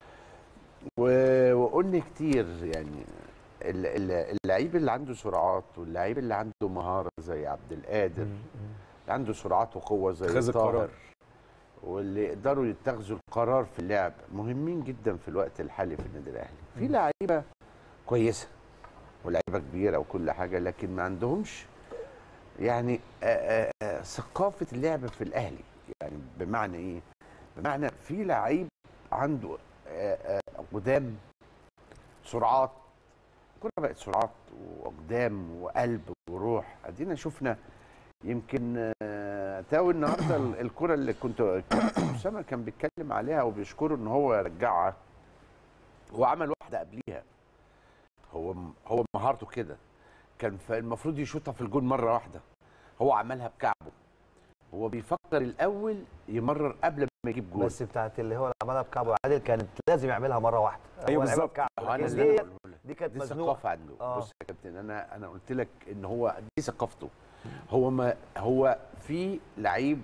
و- وقلنا كتير يعني ال- ال- اللعيب اللي عنده سرعات واللعيب اللي عنده مهاره زي عبد القادر اللي عنده سرعات وقوه زي اتخاذ طاهر القرار. واللي يقدروا يتخذوا القرار في اللعب مهمين جدا في الوقت الحالي في النادي الاهلي في لعيبه كويسه ولاعيبه كبيره وكل حاجه لكن ما عندهمش يعني آه، آه، آه، ثقافه اللعب في الاهلي يعني بمعنى ايه بمعنى في لعيب عنده آه، آه، قدام سرعات كلها بقت سرعات وقدام وقلب وروح ادينا شفنا يمكن آه، تاوي النهارده ال- الكره اللي كنت كابتن اسامه كان بيتكلم عليها وبيشكره ان هو رجعها وعمل واحده قبليها هو هو مهارته كده كان ف- المفروض يشوطها في الجون مره واحده هو عملها بكعبه هو بيفكر الاول يمرر قبل ما يجيب جول بس بتاعت اللي هو اللي عملها بكعبه عادل كانت لازم يعملها مره واحده ايوه هو لعبها بالظبط بكعبه هو انا لكن اللي ديت- أنا بقوله لك. دي كانت دي مزنوقه ثقافه عنده آه. بص يا كابتن انا انا قلت لك ان هو دي ثقافته هو ما هو في لعيب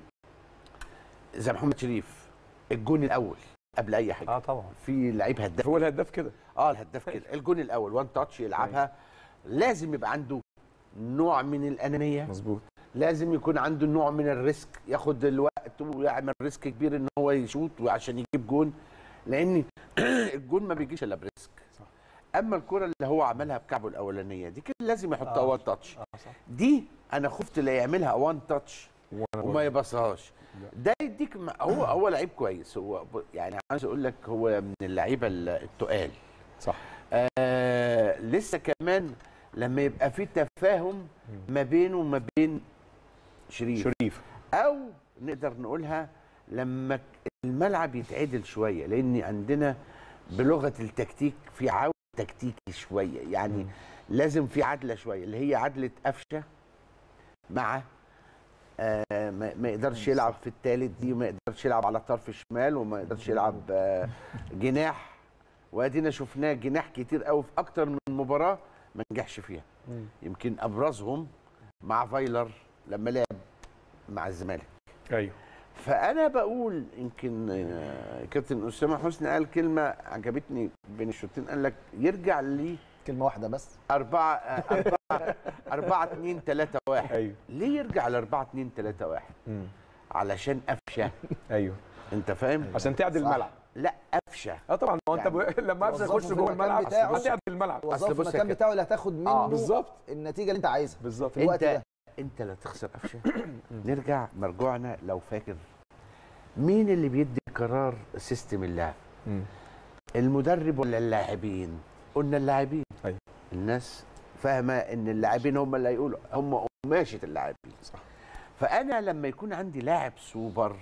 زي محمد شريف الجون الاول قبل اي حاجه اه طبعا في لعيب هداف هو الهداف كده اه الهداف كده الجون الاول وان تاتش يلعبها لازم يبقى عنده نوع من الانانيه مظبوط لازم يكون عنده نوع من الريسك ياخد الوقت ويعمل ريسك كبير ان هو يشوط وعشان يجيب جون لان الجون ما بيجيش الا بريسك اما الكره اللي هو عملها بكعبه الاولانيه دي كان لازم يحطها آه. وان تاتش دي انا خفت لا يعملها وان تاتش وأنا وما يبصهاش ده يديك م- هو هو لعيب كويس هو ب- يعني عايز اقول لك هو من اللعيبه ال- التقال صح آه لسه كمان لما يبقى في تفاهم ما بينه وما بين شريف شريف او نقدر نقولها لما ك- الملعب يتعدل شويه لان عندنا بلغه التكتيك في عود تكتيكي شويه يعني لازم في عدله شويه اللي هي عدله قفشه مع آه ما ما يقدرش يلعب في الثالث دي وما يقدرش يلعب على طرف شمال وما يقدرش يلعب آه جناح وادينا شفناه جناح كتير قوي في اكتر من مباراه ما نجحش فيها يمكن ابرزهم مع فايلر لما لعب مع الزمالك ايوه فانا بقول يمكن آه، كابتن اسامه حسني قال كلمه عجبتني بين الشوطين قال لك يرجع لي كلمه واحده بس أربعة آه، أربعة أربعة اتنين تلاتة واحد أيوه. ليه يرجع لأربعة اتنين تلاتة واحد؟ علشان قفشة ايوه أنت فاهم؟ عشان تعدل صح. الملعب. لا قفشة اه طبعا ما هو انت ب... لما قفشه يخش جوه الملعب هتعدل الملعب وظف في المكان بتاعه اللي هتاخد منه آه، بالظبط النتيجه اللي انت عايزها بالظبط في الوقت انت ده انت لا تخسر قفشه نرجع مرجوعنا لو فاكر مين اللي بيدي قرار سيستم اللعب المدرب ولا اللاعبين قلنا اللاعبين ايوه الناس فاهمه ان اللاعبين هم اللي هيقولوا هم قماشه اللاعبين صح فانا لما يكون عندي لاعب سوبر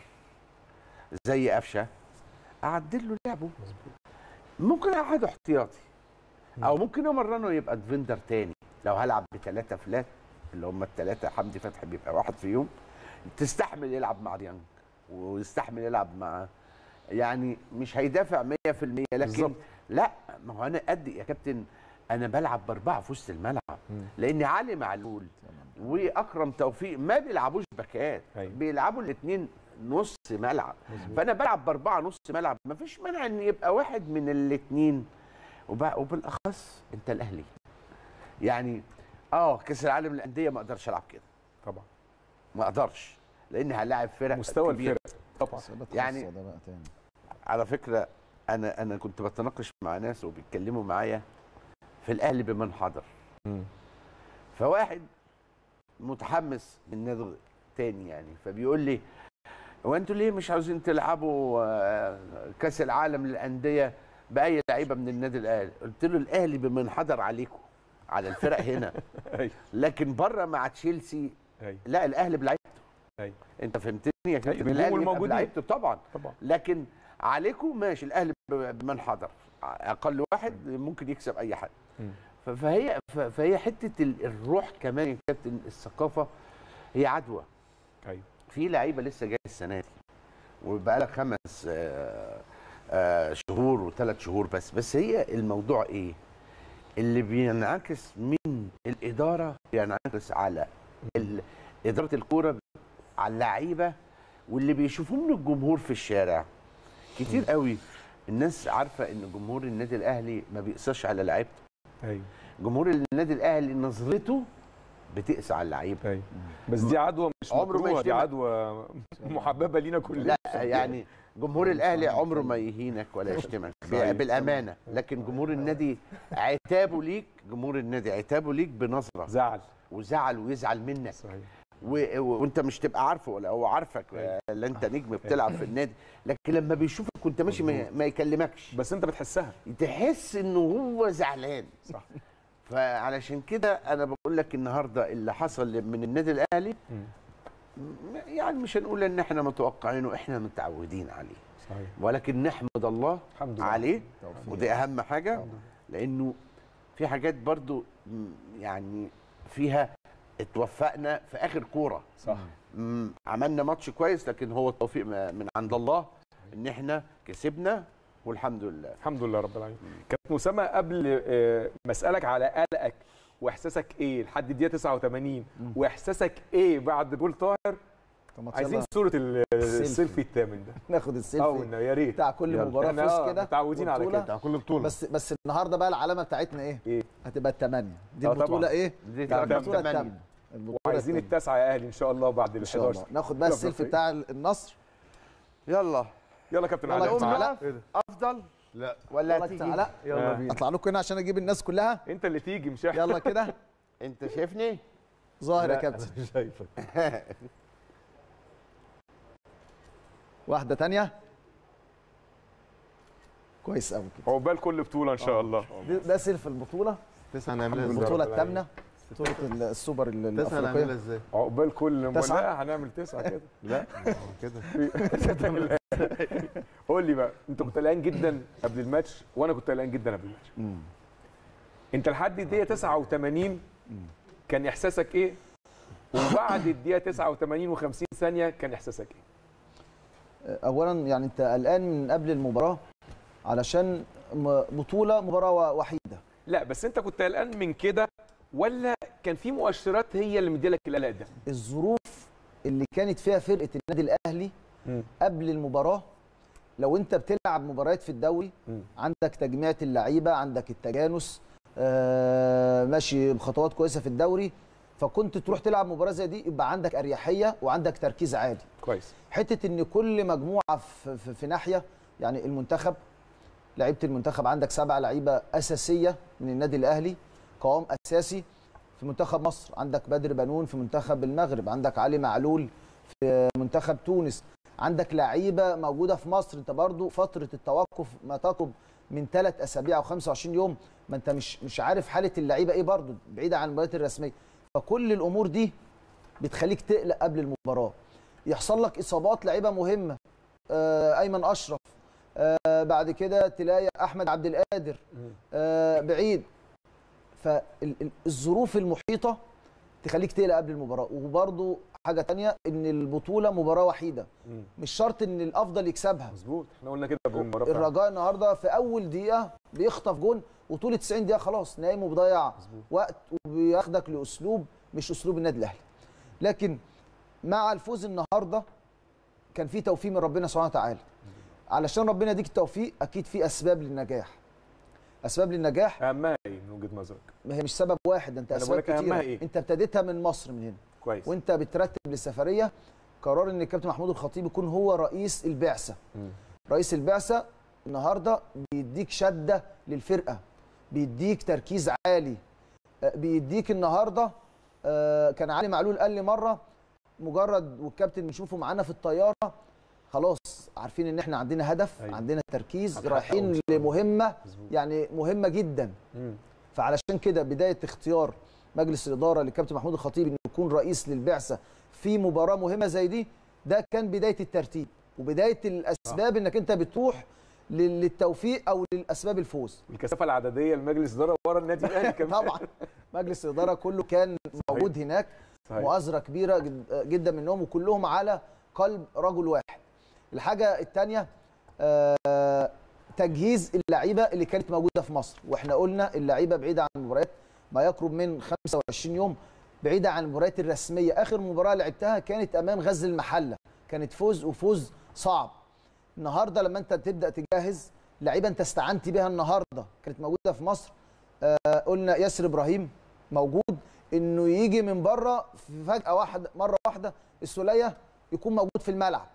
زي قفشه اعدل له لعبه ممكن اقعده احتياطي او ممكن امرنه يبقى ديفندر تاني لو هلعب بثلاثه فلات اللي هم الثلاثه حمدي فتحي بيبقى واحد فيهم تستحمل يلعب مع ديانج ويستحمل يلعب مع يعني مش هيدافع 100% لكن بالظبط. لا ما هو انا ادي يا كابتن انا بلعب باربعه في وسط الملعب لان علي معلول واكرم توفيق ما بيلعبوش باكات بيلعبوا الاثنين نص ملعب فانا بلعب باربعه نص ملعب ما فيش مانع ان يبقى واحد من الاثنين وبالاخص انت الاهلي يعني اه كاس العالم للانديه ما اقدرش العب كده طبعا ما اقدرش لان هلاعب فرق مستوى كبيرة. الفرق طبعا يعني على فكره انا انا كنت بتناقش مع ناس وبيتكلموا معايا في الاهلي بمن حضر فواحد متحمس من نادي تاني يعني فبيقول لي هو انتوا ليه مش عاوزين تلعبوا آه، كاس العالم للانديه باي لعيبه من النادي الاهلي قلت له الاهلي بمنحدر عليكم على الفرق هنا لكن بره مع تشيلسي لا الاهلي بلعيبته انت فهمتني يا كابتن النجوم الاهلي بيبقى الموجودين. بلعيبته طبعا طبعا لكن عليكم ماشي الاهلي ب- بمن حضر اقل واحد ممكن يكسب اي حد ف- فهي ف- فهي حته ال- الروح كمان يا كابتن الثقافه هي عدوى ايوه في لعيبه لسه جايه السنه دي وبقى لك خمس آه، آه، شهور وثلاث شهور بس بس هي الموضوع ايه اللي بينعكس من الاداره بينعكس على ال- اداره الكوره على اللعيبه واللي بيشوفوه من الجمهور في الشارع كتير قوي الناس عارفه ان جمهور النادي الاهلي ما بيقساش على لعيبته ايوه جمهور النادي الاهلي نظرته بتقسى على اللعيبه ايوه بس دي عدوى مش عمره ما مكروهه دي يشتمك. عدوى محببه لينا كلنا لا يعني جمهور الاهلي عمره ما يهينك ولا يشتمك صحيح. بالامانه لكن جمهور النادي عتابه ليك جمهور النادي عتابه ليك بنظره زعل وزعل ويزعل منك صحيح و... و... وانت مش تبقى عارفه ولا هو عارفك لا انت نجم بتلعب في النادي لكن لما بيشوفك وانت ماشي ما, ما يكلمكش بس انت بتحسها تحس انه هو زعلان صح فعلشان كده انا بقول لك النهارده اللي حصل من النادي الاهلي يعني مش هنقول ان احنا متوقعينه احنا متعودين عليه صحيح ولكن نحمد الله الحمد لله. عليه توفيق. ودي اهم حاجه لانه في حاجات برضو م، يعني فيها اتوفقنا في اخر كوره صح م، عملنا ماتش كويس لكن هو التوفيق م- من عند الله ان احنا كسبنا والحمد لله الحمد لله رب العالمين كابتن اسامه قبل آه، ما اسالك على قلقك واحساسك ايه لحد الدقيقه 89 واحساسك ايه بعد جول طاهر عايزين يلا. صوره ال- السيلفي. السيلفي الثامن ده ناخد السيلفي اه والنبي يا ريت بتاع كل يلا. مباراه احنا فوز آه، كده متعودين على وبطولة. كده بتاع كل بطوله بس بس النهارده بقى العلامه بتاعتنا ايه؟ ايه؟ هتبقى الثمانيه دي آه البطوله طبعاً. ايه؟ دي البطوله الثامنة. الثامنه البطولة وعايزين الثامنة. التاسعه يا اهلي ان شاء الله بعد ال ان شاء 11 الله ناخد بقى السيلفي بتاع النصر يلا يلا كابتن يلا علي كابتن علاء. إيه ده؟ افضل لا ولا يلا هتيجي كابتن علاء يلا بينا. اطلع لكم هنا عشان اجيب الناس كلها انت اللي تيجي مش احنا يلا كده انت شايفني ظاهر يا لا، كابتن أنا شايفك واحده تانية كويس قوي كده عقبال كل بطوله ان شاء الله ده- ده سيلف البطوله تسعة نعملها ازاي؟ البطوله الثامنه بطوله السوبر ال- تسعة نعملها الافريقيه ازاي؟ عقبال كل تسعة؟ لا هنعمل تسعه كده لا كده قول لي بقى انت كنت قلقان جدا قبل الماتش وانا كنت قلقان جدا قبل الماتش انت لحد الدقيقه 89 كان احساسك ايه وبعد الدقيقه 89 و50 ثانيه كان احساسك ايه اولا يعني انت قلقان من قبل المباراه علشان م- بطوله مباراه وحيده لا بس انت كنت قلقان من كده ولا كان في مؤشرات هي اللي مديلك القلق ده الظروف اللي كانت فيها فرقه النادي الاهلي قبل المباراه لو انت بتلعب مباريات في الدوري عندك تجميعة اللعيبه عندك التجانس آه ماشي بخطوات كويسه في الدوري فكنت تروح تلعب مباراه زي دي يبقى عندك اريحيه وعندك تركيز عالي كويس حته ان كل مجموعه في, في, في ناحيه يعني المنتخب لعيبه المنتخب عندك سبع لعيبه اساسيه من النادي الاهلي قوام اساسي في منتخب مصر عندك بدر بنون في منتخب المغرب عندك علي معلول في منتخب تونس عندك لعيبه موجوده في مصر انت برضو فتره التوقف ما تقرب من ثلاث اسابيع او 25 يوم ما انت مش مش عارف حاله اللعيبه ايه برضو بعيده عن المباريات الرسميه فكل الامور دي بتخليك تقلق قبل المباراه يحصل لك اصابات لعيبه مهمه آه ايمن اشرف آه بعد كده تلاقي احمد عبد القادر آه بعيد فالظروف المحيطه تخليك تقلق قبل المباراه وبرضو حاجه تانية ان البطوله مباراه وحيده مش شرط ان الافضل يكسبها مظبوط احنا قلنا كده قبل المباراه فعلا. الرجاء النهارده في اول دقيقه بيخطف جون وطول 90 دقيقه خلاص نايم وبضيع وقت وبياخدك لاسلوب مش اسلوب النادي الاهلي لكن مع الفوز النهارده كان في توفيق من ربنا سبحانه وتعالى علشان ربنا يديك التوفيق اكيد في اسباب للنجاح اسباب للنجاح اهمها ايه من وجهه نظرك ما هي مش سبب واحد ده انت أنا اسباب بقولك أهمها كتير إيه؟ انت ابتديتها من مصر من هنا كويس وانت بترتب للسفريه قرار ان الكابتن محمود الخطيب يكون هو رئيس البعثه رئيس البعثه النهارده بيديك شده للفرقه بيديك تركيز عالي آه، بيديك النهارده آه، كان علي معلول قال لي مره مجرد والكابتن بنشوفه معانا في الطياره خلاص عارفين ان احنا عندنا هدف أيوة. عندنا تركيز هتحققه إن رايحين شاء الله. لمهمه مظبوط. يعني مهمه جدا مم. فعلشان كده بدايه اختيار مجلس الاداره للكابتن محمود الخطيب انه يكون رئيس للبعثه في مباراه مهمه زي دي ده كان بدايه الترتيب وبدايه الاسباب انك انت بتروح لل- للتوفيق او للاسباب الفوز الكثافه العدديه لمجلس اداره ورا النادي الاهلي كمان طبعا مجلس الاداره كله كان موجود هناك صحيح. مؤازره كبيره جد- جدا منهم وكلهم على قلب رجل واحد الحاجه الثانيه تجهيز اللعيبه اللي كانت موجوده في مصر واحنا قلنا اللعيبه بعيده عن المباريات ما يقرب من 25 يوم بعيده عن المباريات الرسميه اخر مباراه لعبتها كانت امام غزل المحله كانت فوز وفوز صعب النهارده لما انت تبدا تجهز لعيبه انت استعنت بيها النهارده كانت موجوده في مصر آه قلنا ياسر ابراهيم موجود انه يجي من بره فجاه واحده مره واحده السوليه يكون موجود في الملعب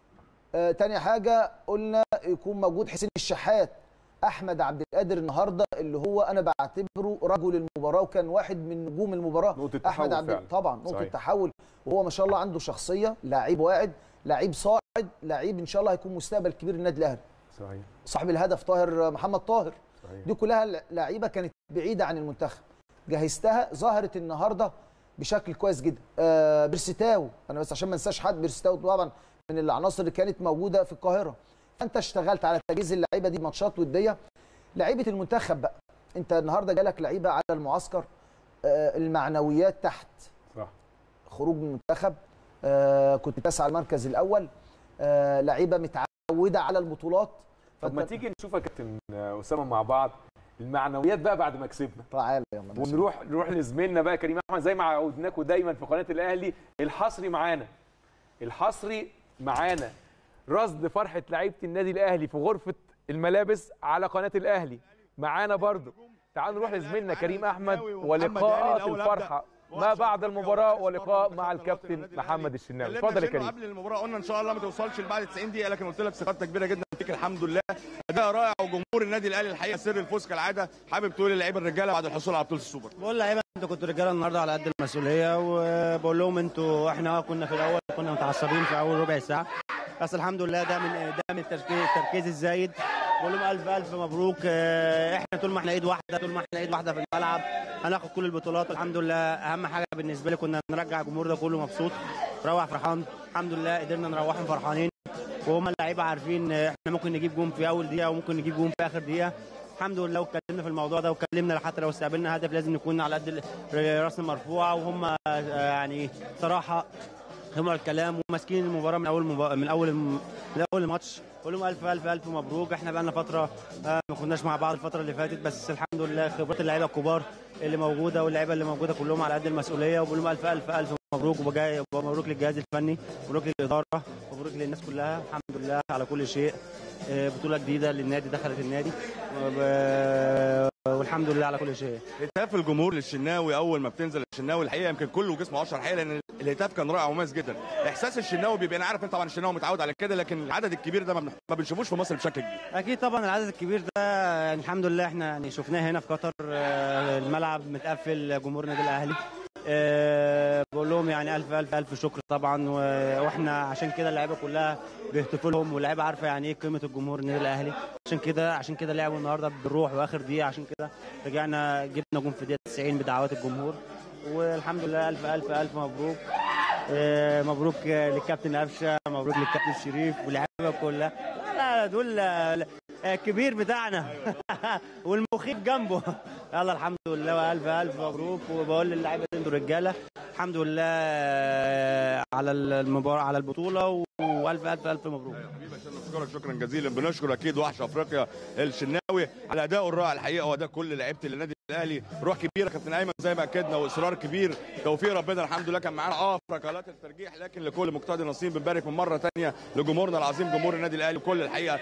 آه تاني حاجه قلنا يكون موجود حسين الشحات احمد عبد القادر النهارده اللي هو انا بعتبره رجل المباراه وكان واحد من نجوم المباراه نقطة احمد تحول عبد فعلا. طبعا نقطه صحيح. تحول وهو ما شاء الله عنده شخصيه لعيب واعد لعيب صاعد لعيب ان شاء الله هيكون مستقبل كبير للنادي الاهلي صحيح صاحب الهدف طاهر محمد طاهر صحيح. دي كلها لعيبه كانت بعيده عن المنتخب جهزتها ظهرت النهارده بشكل كويس جدا آه بيرسيتاو انا بس عشان ما انساش حد بيرسيتاو طبعا من العناصر اللي كانت موجوده في القاهره فانت اشتغلت على تجهيز اللعيبه دي ماتشات وديه لعيبه المنتخب بقى انت النهارده جالك لعيبه على المعسكر آه المعنويات تحت صح خروج من المنتخب آه كنت تسعى المركز الاول آه لعيبه متعوده على البطولات طب ما فأنت- تيجي نشوف يا كابتن اسامه مع بعض المعنويات بقى بعد ما كسبنا تعالى يلا ونروح نروح لزميلنا بقى كريم احمد زي ما عودناكم دايما في قناه الاهلي الحصري معانا الحصري معانا رصد فرحه لعيبه النادي الاهلي في غرفه الملابس على قناه الاهلي معانا برضو تعالوا نروح لزميلنا كريم احمد ولقاءات الفرحه ما بعد المباراه ولقاء مع الكابتن محمد الشناوي اتفضل يا كريم قبل المباراه قلنا ان شاء الله ما توصلش لبعد 90 دقيقه لكن قلت لك ثقتنا كبيره جدا فيك الحمد لله اداء رائع وجمهور النادي الاهلي الحقيقه سر الفوز كالعاده حابب تقول للعيبه الرجاله بعد الحصول على بطوله السوبر بقول لعيبه انتوا كنتوا رجاله النهارده على قد المسؤوليه وبقول لهم انتوا احنا كنا في الاول كنا متعصبين في اول ربع ساعه بس الحمد لله ده من ده من التركيز التركيز الزايد بقول لهم الف الف مبروك اه، احنا طول ما احنا ايد واحده طول ما احنا ايد واحده في الملعب هناخد كل البطولات الحمد لله اهم حاجه بالنسبه لي كنا نرجع الجمهور ده كله مبسوط روح فرحان الحمد لله قدرنا نروحهم فرحانين وهم اللعيبه عارفين اه، احنا ممكن نجيب جون في اول دقيقه وممكن نجيب جون في اخر دقيقه الحمد لله واتكلمنا في الموضوع ده واتكلمنا حتى لو استقبلنا هدف لازم نكون على قد ال- راسنا مرفوعه وهم آه، يعني صراحه سمعوا الكلام وماسكين المباراه من اول مبا... من اول من اول الماتش بقول لهم الف الف الف مبروك احنا بقى لنا فتره آه، ما كناش مع بعض الفتره اللي فاتت بس الحمد لله خبرات اللعيبه الكبار اللي موجوده واللعيبه اللي موجوده كلهم على قد المسؤوليه وبقول لهم الف الف الف مبروك وبجاي مبروك للجهاز الفني مبروك للاداره مبروك للناس كلها الحمد لله على كل شيء آه، بطوله جديده للنادي دخلت النادي وب- والحمد لله على كل شيء هتاف الجمهور للشناوي اول ما بتنزل الشناوي الحقيقه يمكن كله جسمه 10 الحقيقه لان الهتاف كان رائع ومميز جدا احساس الشناوي بيبقى انا عارف انت طبعا الشناوي متعود على كده لكن العدد الكبير ده ما بن- ما بنشوفوش في مصر بشكل كبير اكيد طبعا العدد الكبير ده يعني الحمد لله احنا يعني شفناه هنا في قطر آه، الملعب متقفل جمهور النادي الاهلي آه، بقول لهم يعني الف الف الف شكر طبعا و- واحنا عشان كده اللعيبه كلها بيهتفوا لهم واللعيبه عارفه يعني ايه قيمه الجمهور النادي الاهلي عشان كده عشان كده لعبوا النهارده بالروح واخر دقيقه عشان كده رجعنا جبنا جون في الدقيقه 90 بدعوات الجمهور والحمد لله الف الف الف مبروك آه، مبروك آه، للكابتن قفشه مبروك للكابتن شريف واللعيبه كلها لا لا دول آه، الكبير بتاعنا والمخيف جنبه يلا الحمد لله والف الف مبروك وبقول للاعيبه انتوا رجاله الحمد لله على المباراه على البطوله والف الف الف مبروك بشكرك شكرا جزيلا بنشكر اكيد وحش افريقيا الشناوي على ادائه الرائع الحقيقه واداء كل لعيبه النادي الاهلي روح كبيره كابتن ايمن زي ما اكدنا واصرار كبير توفيق ربنا الحمد لله كان معانا اه في ركلات الترجيح لكن لكل مقتدي نصيب بنبارك من مره ثانيه لجمهورنا العظيم جمهور النادي الاهلي وكل الحقيقه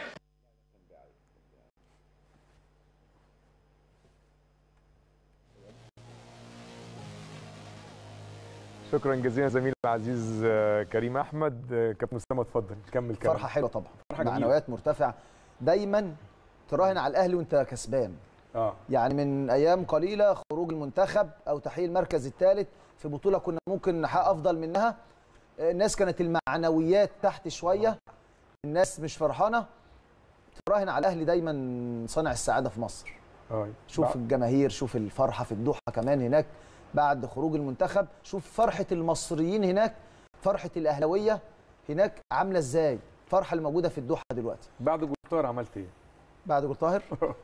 شكرا جزيلا زميلي العزيز آه، كريم احمد آه، كابتن اسامه اتفضل كمل كلام فرحه حلوه طبعا فرحة جميلة. معنويات مرتفعه دايما تراهن على الاهلي وانت كسبان اه يعني من ايام قليله خروج المنتخب او تحقيق المركز الثالث في بطوله كنا ممكن نحقق افضل منها الناس كانت المعنويات تحت شويه الناس مش فرحانه تراهن على الاهلي دايما صانع السعاده في مصر اه شوف الجماهير شوف الفرحه في الدوحه كمان هناك بعد خروج المنتخب شوف فرحه المصريين هناك فرحه الاهلاويه هناك عامله ازاي الفرحه اللي موجوده في الدوحه دلوقتي بعد جولتار عملت ايه بعد جول طاهر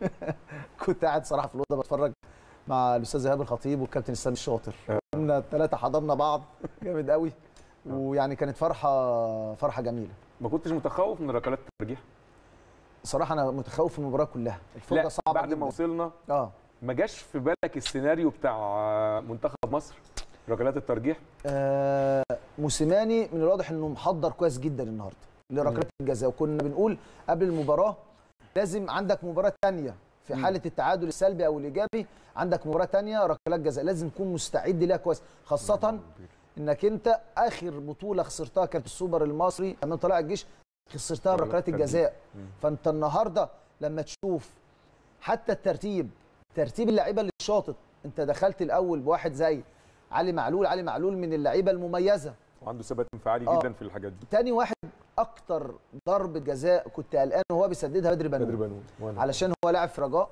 كنت قاعد صراحه في الاوضه بتفرج مع الاستاذ ايهاب الخطيب والكابتن اسلام الشاطر كنا الثلاثه حضرنا بعض جامد قوي ويعني كانت فرحه فرحه جميله ما كنتش متخوف من ركلات الترجيح صراحه انا متخوف في المباراه كلها الفرجه لا صعبه بعد جدا ما وصلنا اه ما جاش في بالك السيناريو بتاع آه، منتخب مصر ركلات الترجيح آه موسيماني من الواضح انه محضر كويس جدا النهارده لركلات الجزاء وكنا بنقول قبل المباراه لازم عندك مباراه ثانيه في حاله التعادل السلبي او الايجابي عندك مباراه ثانيه ركلات جزاء لازم تكون مستعد ليها كويس خاصه انك انت اخر بطوله خسرتها كانت السوبر المصري لما طلع الجيش خسرتها ركلات الجزاء فانت النهارده لما تشوف حتى الترتيب ترتيب اللعيبه اللي شاطت انت دخلت الاول بواحد زي علي معلول علي معلول من اللعيبه المميزه وعنده ثبات انفعالي آه. جدا في الحاجات دي تاني واحد اكتر ضربه جزاء كنت قلقان وهو بيسددها بدري بنون بدري بنون وأنا. علشان هو لاعب في رجاء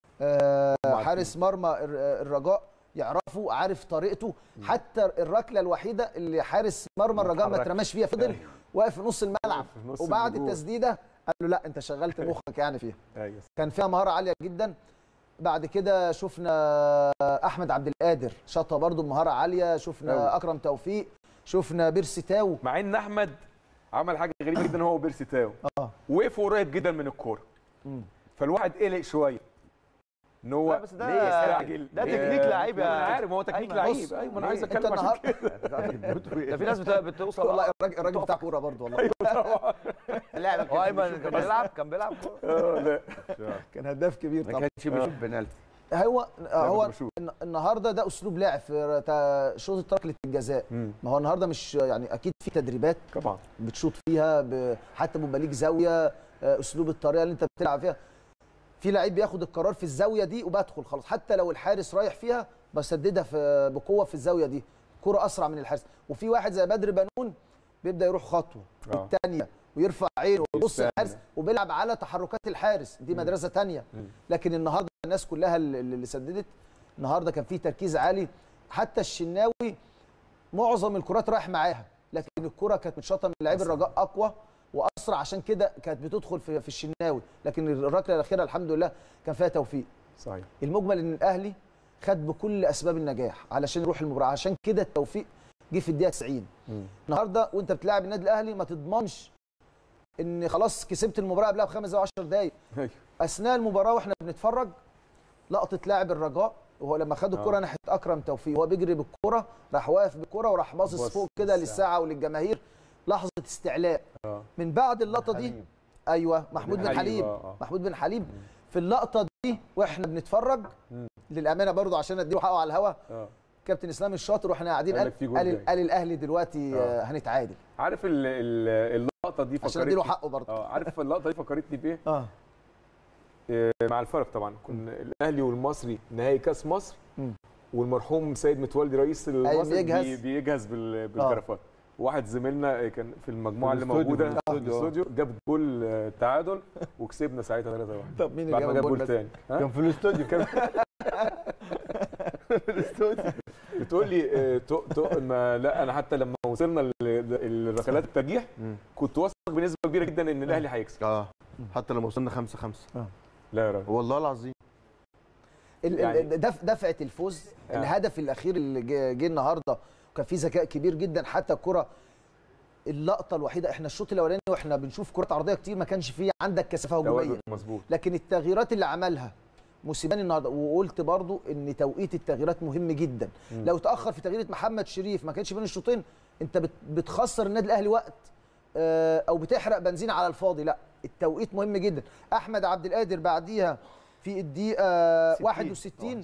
آه هم عارفين. حارس مرمى الر- الرجاء يعرفه عارف طريقته حتى الركله الوحيده اللي حارس مرمى الرجاء ما اتحركش. اترماش فيها فضل واقف في نص الملعب في نص وبعد الجول. التسديده قال له لا انت شغلت مخك يعني فيها ايوه كان فيها مهاره عاليه جدا بعد كده شفنا احمد عبد القادر شاطها برده بمهاره عاليه شفنا أوي. اكرم توفيق شفنا بيرسي تاو مع ان احمد عمل حاجه غريبه جدا هو وبيرسي تاو اه وقفوا قريب جدا من الكوره فالواحد قلق شويه ان هو لا، بس ده- ليه يستعجل ده ليه؟ تكنيك لعيب يا ما انا عارف ما هو تكنيك أيمن. لعيب بص، ايوه ما انا عايز انت اتكلم عشان النهارده كده ده في ناس بت- بتوصل والله الراجل الراجل بتاع كوره برضه والله اللاعب هو ايمن كان بيلعب كان بيلعب كورة. اه لا كان هداف كبير ما طبعا كانش بيشوف بنالتي هو هو كنت بشوف. الن- النهارده ده اسلوب لعب في تا- شوط ركله الجزاء مم. ما هو النهارده مش يعني اكيد في تدريبات طبعا بتشوط فيها ب... حتى بيبقى ليك زاويه آه، اسلوب الطريقه اللي انت بتلعب فيها في لعيب بياخد القرار في الزاويه دي وبدخل خلاص حتى لو الحارس رايح فيها بسددها في بقوه في الزاويه دي كرة اسرع من الحارس وفي واحد زي بدر بنون بيبدا يروح خطوه آه. والثانيه ويرفع عينه ويبص يستنى. الحارس وبيلعب على تحركات الحارس دي مدرسه ثانيه لكن النهارده الناس كلها اللي اللي سددت النهارده كان في تركيز عالي حتى الشناوي معظم الكرات رايح معاها لكن الكره كانت متشاطه من لعيب الرجاء اقوى واسرع عشان كده كانت بتدخل في في الشناوي لكن الركله الاخيره الحمد لله كان فيها توفيق صحيح المجمل ان الاهلي خد بكل اسباب النجاح علشان يروح المباراه عشان كده التوفيق جه في الدقيقه 90 النهارده وانت بتلاعب النادي الاهلي ما تضمنش ان خلاص كسبت المباراه قبلها بخمس او 10 دقائق أيوة. اثناء المباراه واحنا بنتفرج لقطه لاعب الرجاء وهو لما خد الكره آه. ناحيه اكرم توفيق وهو بيجري بالكره راح واقف بالكره وراح باصص بص فوق كده للساعة. للساعه وللجماهير لحظه استعلاء اه من بعد اللقطه دي حليم. ايوه محمود بن حليم، حليم آه، آه. محمود بن حليم في اللقطه دي واحنا بنتفرج مم. للامانه برضو عشان اديله حقه على الهوا اه كابتن اسلام الشاطر واحنا قاعدين قال قال لك في جول قال, جاي. قال الاهلي دلوقتي آه. آه، هنتعادل عارف ال- ال- اللقطه دي عشان فكرتني اديله حقه برضو اه عارف اللقطه دي فكرتني بايه؟ اه آه، مع الفرق طبعا كنا الاهلي والمصري نهائي كاس مصر مم. والمرحوم سيد متولي رئيس المصري بيجهز. بي- بيجهز بال- بالجرافات واحد زميلنا كان في المجموعه في اللي الاستوديو، موجوده في في الاستوديو، الاستوديو جاب جول آه، تعادل وكسبنا ساعتها 3 1 طب مين اللي بعد ما جاب جاب الجول جول بس؟ تاني ها؟ كان في الاستوديو كان بتقول لي آه، تو تو ما لا انا حتى لما وصلنا ل- لركلات الترجيح كنت واثق بنسبه كبيره جدا ان الاهلي هيكسب اه حتى لما وصلنا 5 5 لا يا راجل والله العظيم ال- يعني- ال- دف دفعه الفوز آه. الهدف الاخير اللي جه جه النهارده وكان فيه ذكاء كبير جدا حتى الكره اللقطه الوحيده احنا الشوط الاولاني واحنا بنشوف كرات عرضيه كتير ما كانش فيه عندك كثافه هجوميه توازن مظبوط لكن التغييرات اللي عملها موسيماني النهارده وقلت برضو ان توقيت التغييرات مهم جدا مم. لو تاخر في تغيير محمد شريف ما كانش بين الشوطين انت بت- بتخسر النادي الاهلي وقت آه، او بتحرق بنزين على الفاضي لا التوقيت مهم جدا احمد عبد القادر بعديها في الدقيقه 61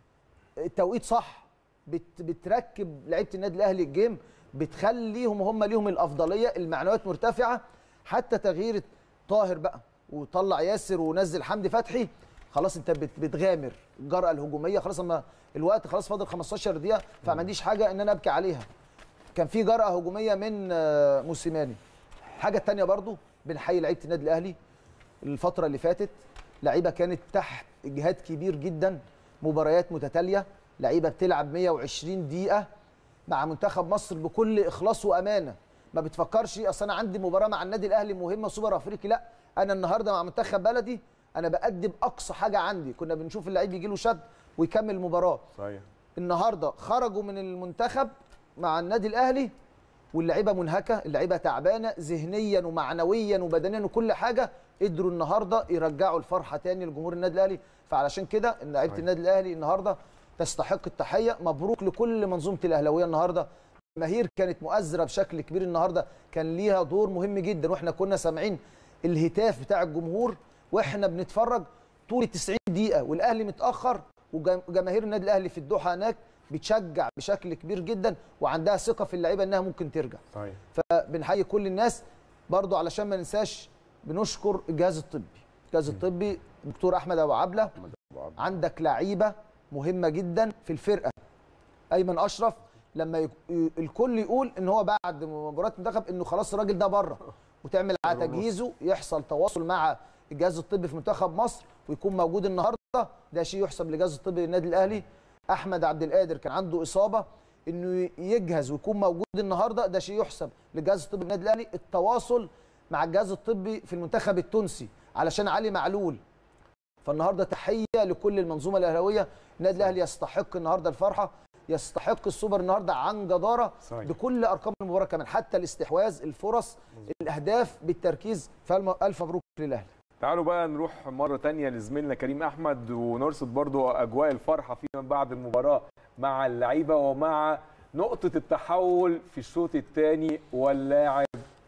التوقيت صح بت بتركب لعيبه النادي الاهلي الجيم بتخليهم هم ليهم الافضليه المعنويات مرتفعه حتى تغيير طاهر بقى وطلع ياسر ونزل حمدي فتحي خلاص انت بت بتغامر الجرأه الهجوميه خلاص اما الوقت خلاص فاضل 15 دقيقه فما عنديش حاجه ان انا ابكي عليها كان في جرأه هجوميه من آه، موسيماني الحاجه الثانيه برضو بنحيي لعيبه النادي الاهلي الفتره اللي فاتت لعيبه كانت تحت اجهاد كبير جدا مباريات متتاليه لعيبه بتلعب 120 دقيقه مع منتخب مصر بكل اخلاص وامانه ما بتفكرش اصل انا عندي مباراه مع النادي الاهلي مهمه سوبر افريقي لا انا النهارده مع منتخب بلدي انا بقدم اقصى حاجه عندي كنا بنشوف اللعيب يجي له شد ويكمل المباراه صحيح النهارده خرجوا من المنتخب مع النادي الاهلي واللعيبه منهكه اللعيبه تعبانه ذهنيا ومعنويا وبدنيا وكل حاجه قدروا النهارده يرجعوا الفرحه تاني لجمهور النادي الاهلي فعلشان كده ان لعيبه صحيح. النادي الاهلي النهارده تستحق التحيه مبروك لكل منظومه الاهلاويه النهارده جماهير كانت مؤثره بشكل كبير النهارده كان ليها دور مهم جدا واحنا كنا سامعين الهتاف بتاع الجمهور واحنا بنتفرج طول ال 90 دقيقه والاهلي متاخر وجماهير النادي الاهلي في الدوحه هناك بتشجع بشكل كبير جدا وعندها ثقه في اللعيبه انها ممكن ترجع صحيح فبنحيي كل الناس برضو علشان ما ننساش بنشكر الجهاز الطبي الجهاز الطبي دكتور احمد ابو عبله عندك لعيبه مهمه جدا في الفرقه ايمن اشرف لما يك... ي- الكل يقول ان هو بعد مباراه المنتخب انه خلاص الراجل ده بره وتعمل على تجهيزه يحصل تواصل مع الجهاز الطبي في منتخب مصر ويكون موجود النهارده ده شيء يحسب للجهاز الطبي للنادي الاهلي احمد عبد القادر كان عنده اصابه انه يجهز ويكون موجود النهارده ده شيء يحسب للجهاز الطبي للنادي الاهلي التواصل مع الجهاز الطبي في المنتخب التونسي علشان علي معلول فالنهارده تحيه لكل المنظومه الاهلاويه النادي الاهلي يستحق النهارده الفرحه يستحق السوبر النهارده عن جداره صحيح. بكل ارقام المباراه كمان حتى الاستحواذ الفرص الاهداف بالتركيز فالف مبروك للاهلي تعالوا بقى نروح مرة تانية لزميلنا كريم أحمد ونرصد برضو أجواء الفرحة فيما بعد المباراة مع اللعيبة ومع نقطة التحول في الشوط الثاني واللاعب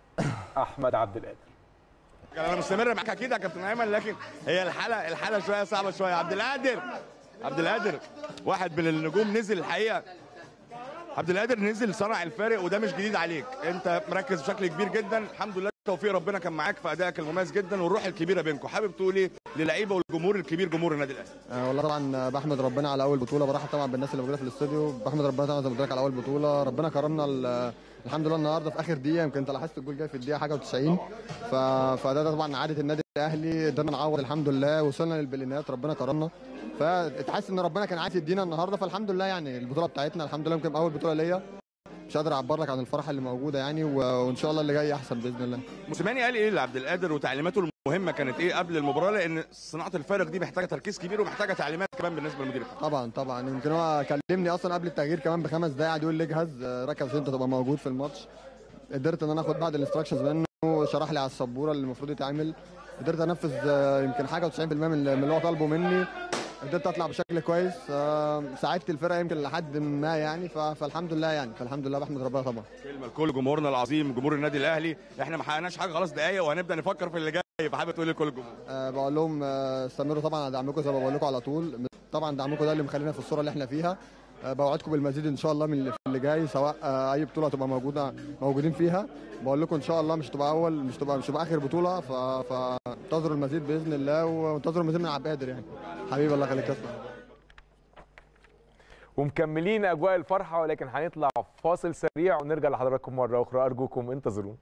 أحمد عبد القادر انا مستمر معاك اكيد يا كابتن ايمن لكن هي الحاله الحاله شويه صعبه شويه عبد القادر عبد القادر واحد من النجوم نزل الحقيقه عبد القادر نزل صنع الفارق وده مش جديد عليك انت مركز بشكل كبير جدا الحمد لله توفيق ربنا كان معاك في ادائك المميز جدا والروح الكبيره بينكم حابب تقول ايه للعيبه والجمهور الكبير جمهور النادي الاهلي آه والله طبعا بحمد ربنا على اول بطوله برحب طبعا بالناس اللي موجوده في الاستوديو بحمد ربنا طبعا زي ما قلت لك على اول بطوله ربنا كرمنا ال- الحمد لله النهارده في اخر دقيقه يمكن انت لاحظت الجول جاي في الدقيقه حاجه و90 ف... فده ده طبعا عاده النادي الاهلي قدرنا نعوض الحمد لله وصلنا للبلينات ربنا كرمنا فتحس ان ربنا كان عايز يدينا النهارده فالحمد لله يعني البطوله بتاعتنا الحمد لله يمكن اول بطوله ليا مش قادر اعبر لك عن الفرحه اللي موجوده يعني و... وان شاء الله اللي جاي احسن باذن الله موسيماني قال ايه لعبد القادر وتعليماته المهمه كانت ايه قبل المباراه لان صناعه الفارق دي محتاجه تركيز كبير ومحتاجه تعليمات كمان بالنسبه للمدير الفني طبعا طبعا يمكن هو كلمني اصلا قبل التغيير كمان بخمس دقايق قعد يقول لي اجهز آه، ركز عشان انت تبقى موجود في الماتش قدرت ان انا اخد بعض الانستراكشنز منه شرح لي على السبوره اللي المفروض يتعمل قدرت انفذ آه، يمكن حاجه و90% من اللي من اللي هو طالبه مني قدرت اطلع بشكل كويس آه، ساعدت الفرقه يمكن لحد ما يعني ف- فالحمد لله يعني فالحمد لله بحمد ربنا طبعا كلمه لكل جمهورنا العظيم جمهور النادي الاهلي احنا ما حققناش حاجه خلاص دقايق وهنبدا نفكر في اللي جاي فحابب تقول لكل الجمهور أه بقول لهم آه، استمروا طبعا على دعمكم زي ما بقول لكم على طول طبعا دعمكم ده اللي مخلينا في الصوره اللي احنا فيها أه بوعدكم بالمزيد ان شاء الله من اللي في اللي جاي سواء آه، اي بطوله هتبقى موجوده موجودين فيها بقول لكم ان شاء الله مش تبقى اول مش تبقى مش تبقى اخر بطوله ف- فانتظروا المزيد باذن الله وانتظروا المزيد من عبد القادر يعني حبيبي الله يخليك يا أسطى. ومكملين أجواء الفرحة ولكن هنطلع فاصل سريع ونرجع لحضراتكم مرة أخرى أرجوكم انتظرونا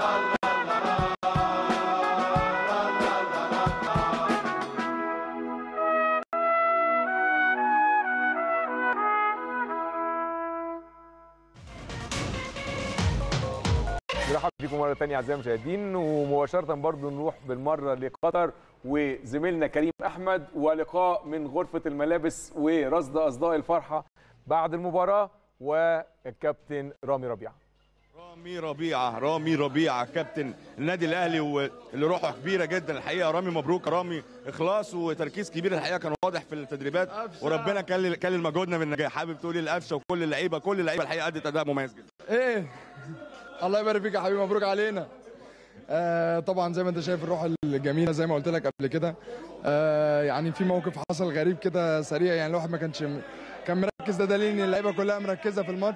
نرحب بيكم مره ثانيه اعزائي المشاهدين ومباشره برضو نروح بالمره لقطر وزميلنا كريم احمد ولقاء من غرفه الملابس ورصد اصداء الفرحه بعد المباراه والكابتن رامي ربيعه رامي ربيعه رامي ربيعه كابتن النادي الاهلي واللي روحه كبيره جدا الحقيقه رامي مبروك رامي اخلاص وتركيز كبير الحقيقه كان واضح في التدريبات وربنا كلل كلل مجهودنا بالنجاح حابب تقولي القفشه وكل اللعيبه كل اللعيبه الحقيقه ادت اداء مميز جدا ايه الله يبارك فيك يا حبيبي مبروك علينا آه طبعا زي ما انت شايف الروح الجميله زي ما قلت لك قبل كده آه يعني في موقف حصل غريب كده سريع يعني الواحد ما كانش كان مركز ده دليل ان اللعيبه كلها مركزه في الماتش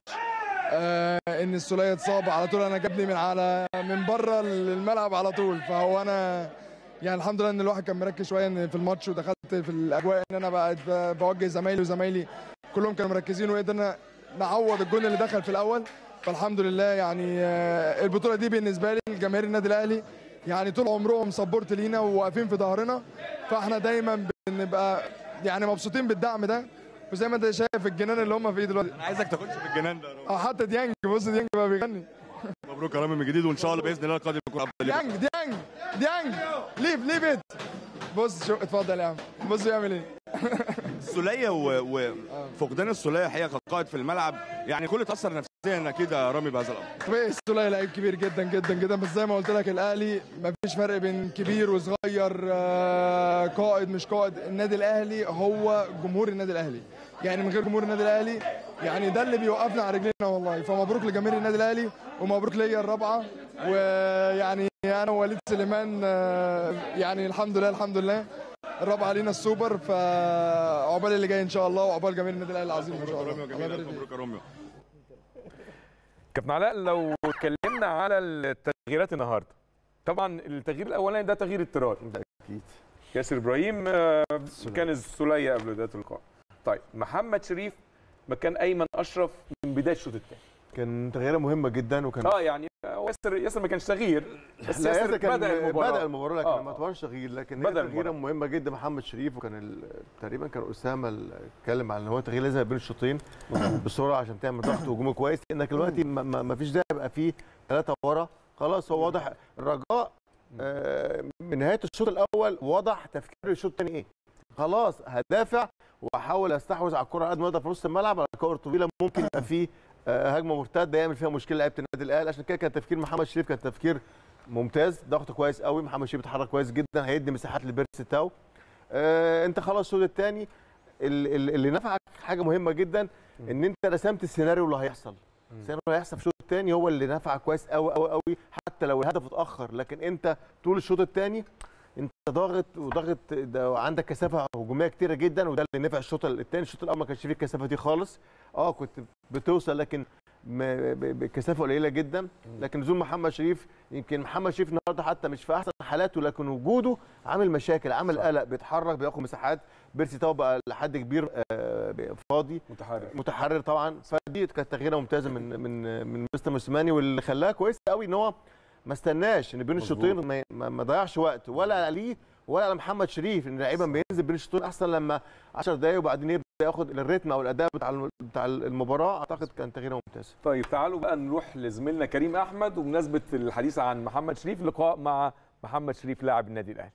آه ان السوليه اتصاب على طول انا جابني من على من بره الملعب على طول فهو انا يعني الحمد لله ان الواحد كان مركز شويه إن في الماتش ودخلت في الاجواء ان انا بقى بوجه زمايلي وزمايلي كلهم كانوا مركزين وقدرنا نعوض الجون اللي دخل في الاول فالحمد لله يعني آه، البطوله دي بالنسبه لي لجماهير النادي الاهلي يعني طول عمرهم سبورت لينا وواقفين في ظهرنا فاحنا دايما بنبقى يعني مبسوطين بالدعم ده وزي ما انت شايف الجنان اللي هم فيه دلوقتي انا عايزك تخش في الجنان ده يا رامي. اه حتى ديانج بص ديانج بقى بيغني مبروك يا رامي من جديد وان شاء الله باذن الله القادم يكون افضل ديانج ديانج ديانج ليف ليف ات بص شو اتفضل يا عم بص بيعمل ايه السوليه و- وفقدان السوليه الحقيقه كقائد في الملعب يعني كل تاثر نفسيا اكيد يا رامي بهذا الامر طبيعي السولية لعيب كبير جدا جدا جدا بس زي ما قلت لك الاهلي مفيش فرق بين كبير وصغير آه، قائد مش قائد النادي الاهلي هو جمهور النادي الاهلي يعني من غير جمهور النادي الاهلي يعني ده اللي بيوقفنا على رجلينا والله فمبروك لجماهير النادي الاهلي ومبروك ليا الرابعه ويعني انا ووليد سليمان آه، يعني الحمد لله الحمد لله الرابعه لينا السوبر فعقبال اللي جاي ان شاء الله وعقبال جماهير النادي الاهلي العظيم ان شاء الله الله يبارك فيك. مبروك يا رامي كابتن علاء لو اتكلمنا على التغييرات النهارده طبعا التغيير الاولاني ده تغيير اضطراري اكيد ياسر ابراهيم آه، كان السوليه قبل بدايه اللقاء طيب محمد شريف مكان ايمن اشرف من بدايه الشوط الثاني كان تغييره مهمه جدا وكان اه يعني هو ياسر ياسر ما كانش تغيير بس لا ياسر ياسر كان بدا المباراه بدا المباراه لكن آه. ما طبعاش تغيير لكن بدأ هي تغييره المباراة. مهمه جدا محمد شريف وكان ال- تقريبا كان اسامه اللي اتكلم عن ان هو تغيير لازم بين الشوطين بسرعه عشان تعمل ضغط هجومي كويس انك دلوقتي ما- ما ما فيش داعي يبقى فيه ثلاثه ورا خلاص هو واضح الرجاء آه، من نهايه الشوط الاول واضح تفكير الشوط الثاني ايه خلاص هدافع واحاول استحوذ على الكره على قد ما اقدر في نص الملعب على كور طويله ممكن يبقى فيه آه، هجمه مرتده يعمل فيها مشكله لعيبه النادي الاهلي عشان كده كان تفكير محمد شريف كان تفكير ممتاز ضغط كويس قوي محمد شريف بيتحرك كويس جدا هيدي مساحات لبيرسي تاو آه انت خلاص الشوط الثاني اللي نفعك حاجه مهمه جدا ان انت رسمت السيناريو اللي هيحصل السيناريو اللي هيحصل في الشوط الثاني هو اللي نفعك كويس قوي قوي قوي حتى لو الهدف اتاخر لكن انت طول الشوط الثاني انت ضاغط وضاغط ده عندك كثافه هجوميه كتيره جدا وده اللي نفع الشوط الثاني الشوط الاول ما كانش فيه الكثافه دي خالص اه كنت بتوصل لكن م- ب- بكثافه قليله جدا لكن نزول محمد شريف يمكن محمد شريف النهارده حتى مش في احسن حالاته لكن وجوده عامل مشاكل عامل قلق بيتحرك بياخد مساحات بيرسي تاو بقى لحد كبير آه، فاضي متحرر متحرر طبعا فدي كانت تغييره ممتازه من من من مستر موسيماني واللي خلاها كويس قوي ان هو ما استناش ان بين الشوطين ما- ما ما ضيعش وقت ولا عليه ولا على محمد شريف ان لعيبه بينزل بين الشوطين احسن لما 10 دقايق وبعدين يبدا ياخد الريتم او الاداء بتاع الم- بتاع المباراه اعتقد كان تغييره ممتاز طيب تعالوا بقى نروح لزميلنا كريم احمد وبمناسبه الحديث عن محمد شريف لقاء مع محمد شريف لاعب النادي الاهلي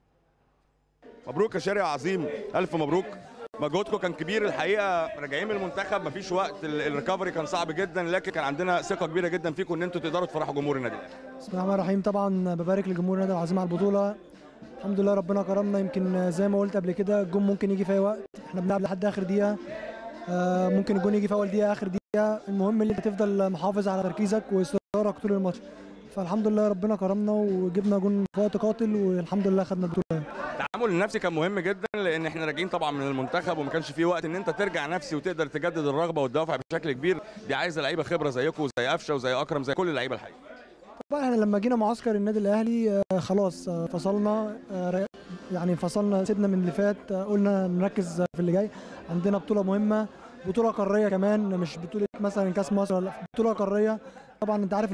مبروك يا شارع عظيم الف مبروك مجهودكم كان كبير الحقيقه راجعين من المنتخب مفيش وقت ال- الريكفري كان صعب جدا لكن كان عندنا ثقه كبيره جدا فيكم ان انتوا تقدروا تفرحوا جمهور النادي الأهلي. بسم الله الرحمن الرحيم طبعا ببارك لجمهور النادي العظيم على البطوله الحمد لله ربنا كرمنا يمكن زي ما قلت قبل كده الجون ممكن يجي في اي وقت احنا بنلعب لحد اخر دقيقه آه، ممكن الجون يجي في اول دقيقه اخر دقيقه المهم ان انت تفضل محافظ على تركيزك واصرارك طول الماتش فالحمد لله ربنا كرمنا وجبنا جون في وقت قاتل والحمد لله خدنا البطوله التعامل النفسي كان مهم جدا لان احنا راجعين طبعا من المنتخب وما كانش فيه وقت ان انت ترجع نفسي وتقدر تجدد الرغبه والدافع بشكل كبير دي عايزه لعيبه خبره زيكم وزي قفشه وزي اكرم زي كل اللعيبه الحقيقه طبعا احنا لما جينا معسكر النادي الاهلي آه، خلاص آه، فصلنا آه، ر- يعني فصلنا سيبنا من اللي فات آه، قلنا نركز في اللي جاي عندنا بطوله مهمه بطوله قاريه كمان مش بطوله مثلا كاس مصر ولا بطوله قاريه طبعا انت عارف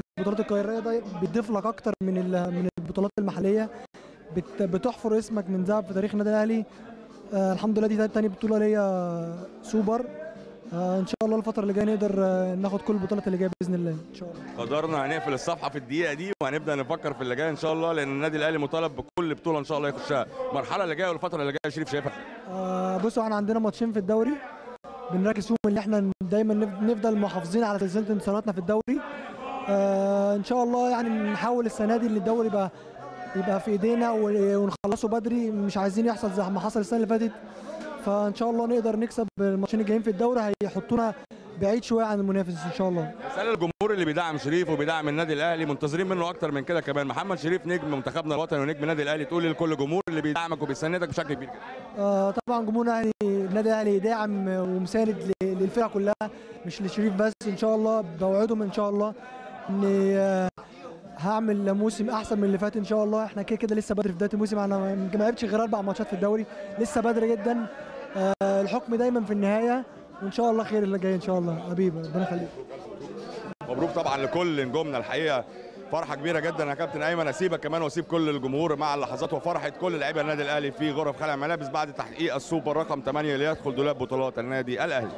البطولات القاريه ده بيضيف لك اكتر من ال- من البطولات المحليه بت- بتحفر اسمك من ذهب في تاريخ النادي الاهلي آه الحمد لله دي تاني بطوله ليا سوبر آه ان شاء الله الفتره اللي جايه نقدر آه ناخد كل البطولات اللي جايه باذن الله ان شاء الله قدرنا هنقفل الصفحه في الدقيقه دي وهنبدا نفكر في اللي جاي ان شاء الله لان النادي الاهلي مطالب بكل بطوله ان شاء الله يخشها المرحله اللي جايه والفتره اللي جايه شريف شايفها آه بصوا احنا عندنا ماتشين في الدوري بنركز فيهم ان احنا دايما نف- نفضل محافظين على سلسله انتصاراتنا في الدوري آه ان شاء الله يعني نحاول السنه دي ان الدوري يبقى يبقى في ايدينا و- ونخلصه بدري مش عايزين يحصل زي ما حصل السنه اللي فاتت فان شاء الله نقدر نكسب الماتشين الجايين في الدوري هيحطونا بعيد شويه عن المنافس ان شاء الله رساله الجمهور اللي بيدعم شريف وبيدعم النادي الاهلي منتظرين منه اكتر من كده كمان محمد شريف نجم منتخبنا الوطني ونجم النادي الاهلي تقول لكل جمهور اللي بيدعمك وبيساندك بشكل كبير جدا آه طبعا جمهور الاهلي النادي الاهلي داعم ومساند ل- للفرقه كلها مش لشريف بس ان شاء الله بوعدهم ان شاء الله اني آه، هعمل موسم احسن من اللي فات ان شاء الله احنا كده كده لسه بدري في بدايه الموسم انا يمكن ما لعبتش غير اربع ماتشات في الدوري لسه بدري جدا آه الحكم دايما في النهايه وان شاء الله خير اللي جاي ان شاء الله حبيبي ربنا يخليك مبروك طبعا لكل نجومنا الحقيقه فرحه كبيره جدا يا كابتن ايمن اسيبك كمان واسيب كل الجمهور مع اللحظات وفرحه كل لاعبي النادي الاهلي في غرف خلع الملابس بعد تحقيق السوبر رقم 8 ليدخل دولاب بطولات النادي الاهلي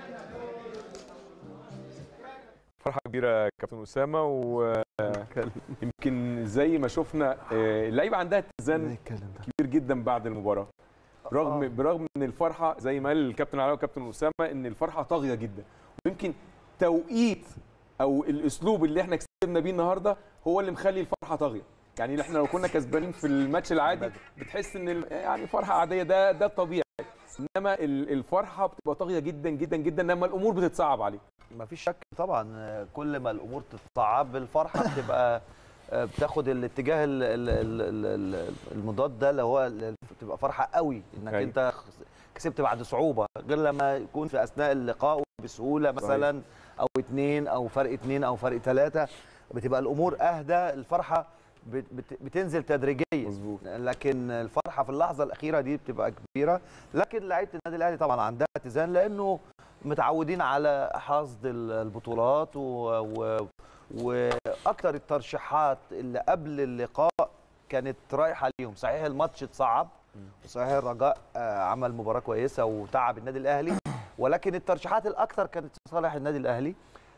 فرحه كبيره يا كابتن اسامه ويمكن زي ما شفنا آه، اللعيبه عندها اتزان كبير جدا بعد المباراه رغم برغم ان الفرحه زي ما قال الكابتن علاء والكابتن اسامه ان الفرحه طاغيه جدا ويمكن توقيت او الاسلوب اللي احنا كسبنا بيه النهارده هو اللي مخلي الفرحه طاغيه يعني احنا لو كنا كسبانين في الماتش العادي بتحس ان ال- يعني فرحه عاديه ده ده الطبيعي انما ال- الفرحه بتبقى طاغيه جدا جدا جدا لما الامور بتتصعب عليك ما فيش شك طبعا آه، كل ما الامور تتصعب الفرحه بتبقى آه، بتاخد الاتجاه ال- ال- ال- ال- ال- المضاد ده اللي هو ال- بتبقى فرحه قوي انك أيوة. انت خس- كسبت بعد صعوبه غير لما يكون في اثناء اللقاء بسهوله مثلا او اتنين او فرق اتنين او فرق ثلاثه بتبقى الامور اهدى الفرحه بت- بت- بتنزل تدريجيا مظبوط لكن الفرحه في اللحظه الاخيره دي بتبقى كبيره لكن لعيبه النادي الاهلي طبعا عندها اتزان لانه متعودين على حصد ال- البطولات و... و... واكتر الترشيحات اللي قبل اللقاء كانت رايحه ليهم صحيح الماتش اتصعب وصحيح الرجاء آه، عمل مباراه كويسه وتعب النادي الاهلي ولكن الترشيحات الاكثر كانت في صالح النادي الاهلي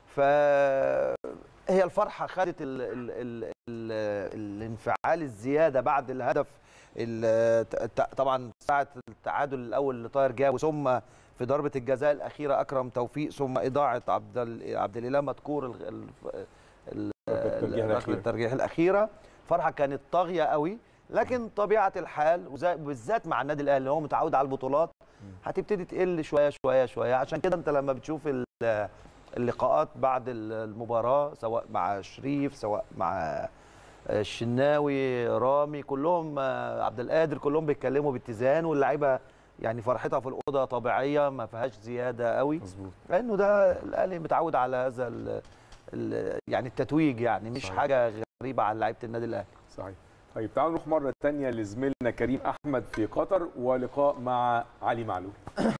فهي الفرحه خدت ال... ال... ال... ال... الانفعال الزياده بعد الهدف ال- ت- طبعا ساعه التعادل الاول اللي طاهر جابه ثم في ضربه الجزاء الاخيره اكرم توفيق ثم اضاعه عبد ال- عبد الاله مذكور ال- ال- ال- الترجيح ال- الأخيرة. الترجيح الاخيره فرحه كانت طاغيه قوي لكن طبيعه الحال وزي- بالذات مع النادي الاهلي اللي هو متعود على البطولات هتبتدي تقل شويه شويه شويه عشان كده انت لما بتشوف ال- اللقاءات بعد المباراه سواء مع شريف سواء مع الشناوي رامي كلهم آه، عبد القادر كلهم بيتكلموا باتزان واللعيبه يعني فرحتها في الاوضه طبيعيه ما فيهاش زياده قوي مظبوط لانه ده الاهلي متعود على هذا ال ال يعني التتويج يعني مش صحيح. حاجه غريبه على لعيبه النادي الاهلي صحيح طيب تعالوا نروح مره تانية لزميلنا كريم احمد في قطر ولقاء مع علي معلول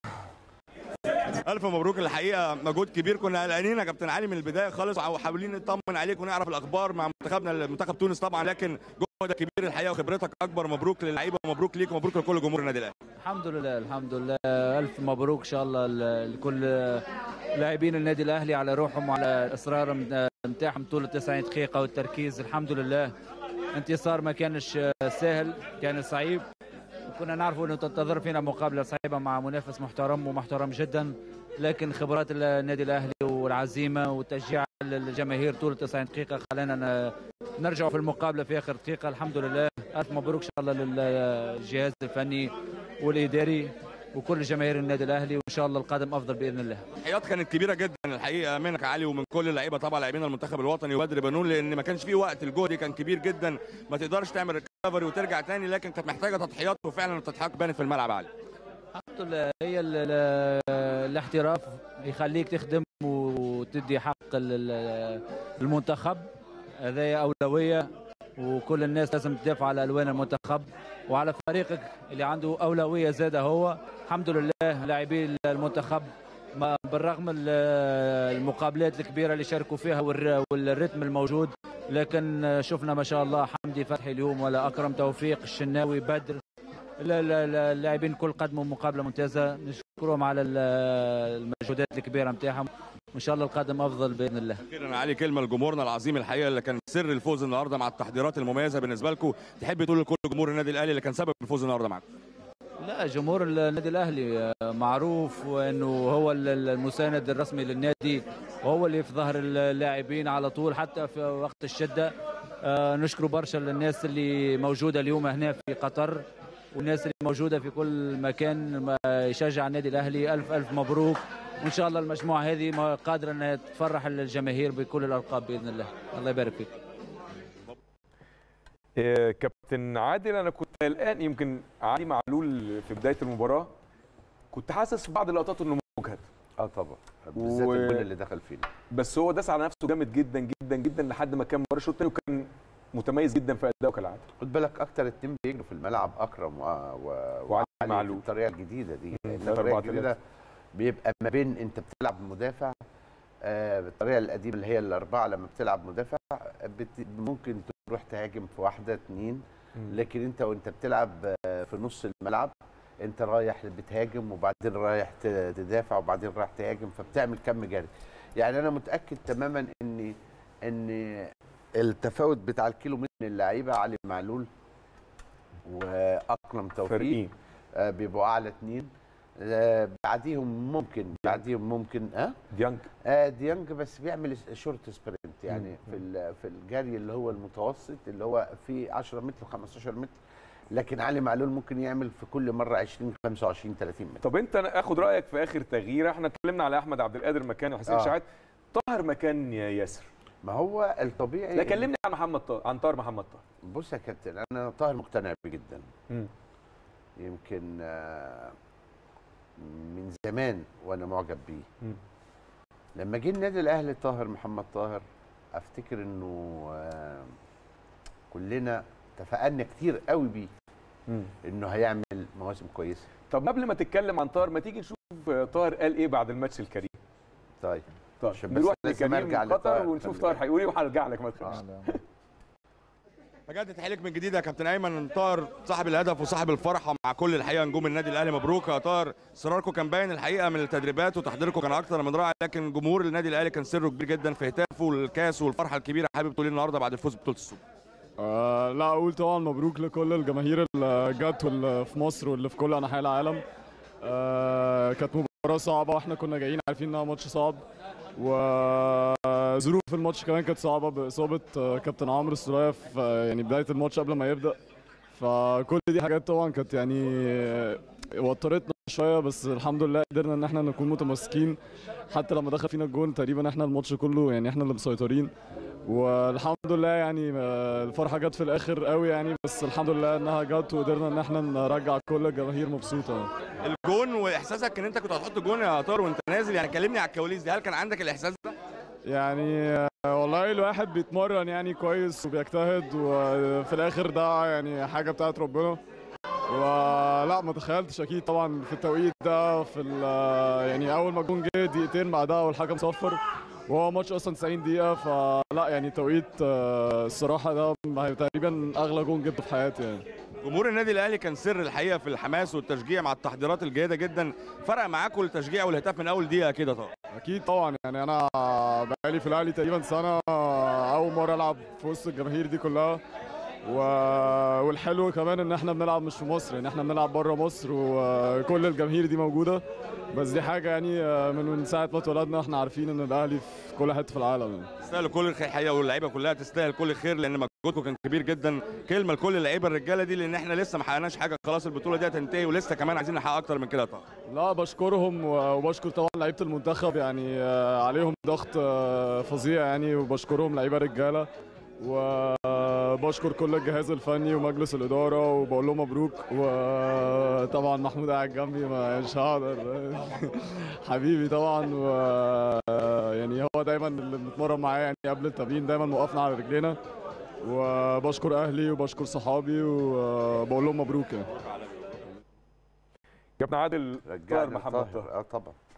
الف مبروك الحقيقه مجهود كبير كنا قلقانين يا كابتن علي من البدايه خالص وحاولين نطمن عليك ونعرف الاخبار مع منتخبنا منتخب تونس طبعا لكن جهدك كبير الحقيقه وخبرتك اكبر مبروك للعيبه ومبروك ليك ومبروك لكل جمهور النادي الاهلي الحمد لله الحمد لله الف مبروك ان شاء الله ل- لكل لاعبين النادي الاهلي على روحهم وعلى اصرارهم نتاعهم طول ال 90 دقيقه والتركيز الحمد لله انتصار ما كانش سهل كان صعيب وكنا نعرفوا انه تنتظر فينا مقابله صعيبه مع منافس محترم ومحترم جدا لكن خبرات النادي الاهلي والعزيمه والتشجيع الجماهير طول 90 دقيقه خلانا ن- نرجع في المقابله في اخر دقيقه الحمد لله الف مبروك ان شاء الله للجهاز الفني والاداري وكل جماهير النادي الاهلي وان شاء الله القادم افضل باذن الله التحيات كانت كبيره جدا الحقيقه منك يا علي ومن كل اللعيبه طبعا لاعبين المنتخب الوطني وبدر بنون لان ما كانش في وقت الجهد كان كبير جدا ما تقدرش تعمل ريكفري وترجع تاني لكن كانت محتاجه تضحيات وفعلا التضحيات بانت في الملعب يا علي الحمد لله هي ال- ال- الاحتراف يخليك تخدم وتدي حق ال- ال- المنتخب هذا أولوية وكل الناس لازم تدافع على ألوان المنتخب وعلى فريقك اللي عنده أولوية زادة هو الحمد لله لاعبي المنتخب ما بالرغم ال- المقابلات الكبيره اللي شاركوا فيها والر- والرتم الموجود لكن شفنا ما شاء الله حمدي فتحي اليوم ولا اكرم توفيق الشناوي بدر لا- لا- لا- اللاعبين كل قدموا مقابله ممتازه نشكرهم على ال- المجهودات الكبيره نتاعهم وان شاء الله القادم افضل باذن الله اخيرا علي كلمه لجمهورنا العظيم الحقيقه اللي كان سر الفوز النهارده مع التحضيرات المميزه بالنسبه لكم تحب تقول لكل جمهور النادي الاهلي اللي كان سبب الفوز النهارده معاكم لا جمهور النادي الاهلي معروف وانه هو المساند الرسمي للنادي وهو اللي في ظهر اللاعبين على طول حتى في وقت الشده آه، نشكر برشا للناس اللي موجوده اليوم هنا في قطر والناس اللي موجوده في كل مكان ما يشجع النادي الاهلي الف الف مبروك وان شاء الله المجموعه هذه ما- قادره انها تفرح الجماهير بكل الالقاب باذن الله الله يبارك فيك آه، كابتن عادل انا كنت قلقان يمكن علي معلول في بدايه المباراه كنت حاسس في بعض اللقطات انه مجهد اه طبعا بالذات و- الجول اللي دخل فينا بس هو داس على نفسه جامد جدا جدا جدا لحد ما كان مباراه الشوط الثاني وكان متميز جدا في اداؤه كالعاده خد بالك اكتر اتنين بيجروا في الملعب اكرم و... و... وعلي معلول الطريقه الجديده دي مم. لان ثلاثة الطريقه أربعة الجديده ثلاثة. بيبقى ما بين انت بتلعب مدافع آه بالطريقه القديمه اللي هي الاربعه لما بتلعب مدافع بت... ممكن تروح تهاجم في واحده اتنين مم. لكن انت وانت بتلعب آه، في نص الملعب انت رايح بتهاجم وبعدين رايح ت- تدافع وبعدين رايح تهاجم فبتعمل كم جري يعني انا متاكد تماما ان ان التفاوت بتاع الكيلو من اللعيبه علي معلول واكرم توفيق فارقين. آه، بيبقوا اعلى اتنين آه، بعديهم ممكن بعديهم ممكن اه ديانج آه ديانج بس بيعمل شورت سبرنت يعني في ال- في الجري اللي هو المتوسط اللي هو في 10 متر و15 متر لكن علي معلول ممكن يعمل في كل مره 20 25 30 متر طب انت اخد رايك في اخر تغييره احنا اتكلمنا على احمد عبد القادر مكان وحسين آه. شحات طاهر مكان يا ياسر ما هو الطبيعي لا كلمني عن محمد طاهر عن طاهر محمد طاهر بص يا كابتن انا طاهر مقتنع بيه جدا مم. يمكن آه، من زمان وانا معجب بيه مم. لما جه النادي الاهلي طاهر محمد طاهر افتكر انه آه، كلنا تفائلنا كتير قوي بيه مم. انه هيعمل مواسم كويسه طب قبل ما تتكلم عن طاهر ما تيجي نشوف طاهر قال ايه بعد الماتش الكريم طيب طيب عشان بس نروح لازم لكريم أرجع من قطر لطاهر. ونشوف خلي طاهر بالك. هيقول ايه وهرجع لك ما تخافش بجد تحيلك من جديد يا كابتن ايمن طاهر صاحب الهدف وصاحب الفرحه مع كل الحقيقه نجوم النادي الاهلي مبروك يا طاهر اصراركم كان باين الحقيقه من التدريبات وتحضيركم كان اكتر من رائع لكن جمهور النادي الاهلي كان سره كبير جدا في هتافه الكاس والفرحه الكبيره حابب تقول إيه النهارده بعد الفوز ببطوله السوبر آه لا اقول طبعا مبروك لكل الجماهير اللي جت واللي في مصر واللي في كل انحاء العالم آه كانت مباراه صعبه واحنا كنا جايين عارفين انها ماتش صعب وظروف الماتش كمان كانت صعبه باصابه آه، كابتن عمرو السوليه في آه، يعني بدايه الماتش قبل ما يبدا فكل دي حاجات طبعا كانت يعني آه، وترتنا شويه بس الحمد لله قدرنا ان احنا نكون متماسكين حتى لما دخل فينا الجون تقريبا احنا الماتش كله يعني احنا اللي مسيطرين والحمد لله يعني آه، الفرحه جت في الاخر قوي يعني بس الحمد لله انها جت وقدرنا ان احنا نرجع كل الجماهير مبسوطه الجون واحساسك ان انت كنت هتحط جون يا طاهر وانت نازل يعني كلمني على الكواليس دي هل كان عندك الاحساس ده يعني آه، والله الواحد بيتمرن يعني كويس وبيجتهد وفي الاخر ده يعني حاجه بتاعت ربنا ولا ما تخيلتش اكيد طبعا في التوقيت ده في ال- يعني اول ما الجون جه دقيقتين بعدها والحكم صفر وهو ماتش اصلا 90 دقيقه فلا يعني توقيت آه، الصراحه ده تقريبا اغلى جون جبته في حياتي يعني جمهور النادي الاهلي كان سر الحقيقه في الحماس والتشجيع مع التحضيرات الجيده جدا فرق معاكم التشجيع والهتاف من اول دقيقه كده طبعا اكيد طبعا يعني انا بقالي في الاهلي تقريبا سنه اول مره العب في وسط الجماهير دي كلها و... والحلو كمان ان احنا بنلعب مش في مصر يعني احنا بنلعب بره مصر وكل الجماهير دي موجوده بس دي حاجه يعني من من ساعه ما اتولدنا احنا عارفين ان الاهلي في كل حته في العالم يعني. تستاهلوا كل الخير الحقيقه واللعيبه كلها تستاهل كل الخير لان مجهودكم كان كبير جدا كلمه لكل اللعيبه الرجاله دي لان احنا لسه ما حققناش حاجه خلاص البطوله دي هتنتهي ولسه كمان عايزين نحقق اكتر من كده طبعا لا بشكرهم وبشكر طبعا لعيبه المنتخب يعني آه، عليهم ضغط آه، فظيع يعني وبشكرهم لعيبه رجاله وبشكر كل الجهاز الفني ومجلس الاداره وبقول لهم مبروك وطبعا محمود قاعد جنبي ما مش هقدر حبيبي طبعا و يعني هو دايما اللي بنتمرن معاه يعني قبل التمرين دايما موقفنا على رجلينا وبشكر اهلي وبشكر صحابي وبقول لهم مبروك يعني كابتن عادل طاهر رجعنا محمد طاهر طاهر اه طبعا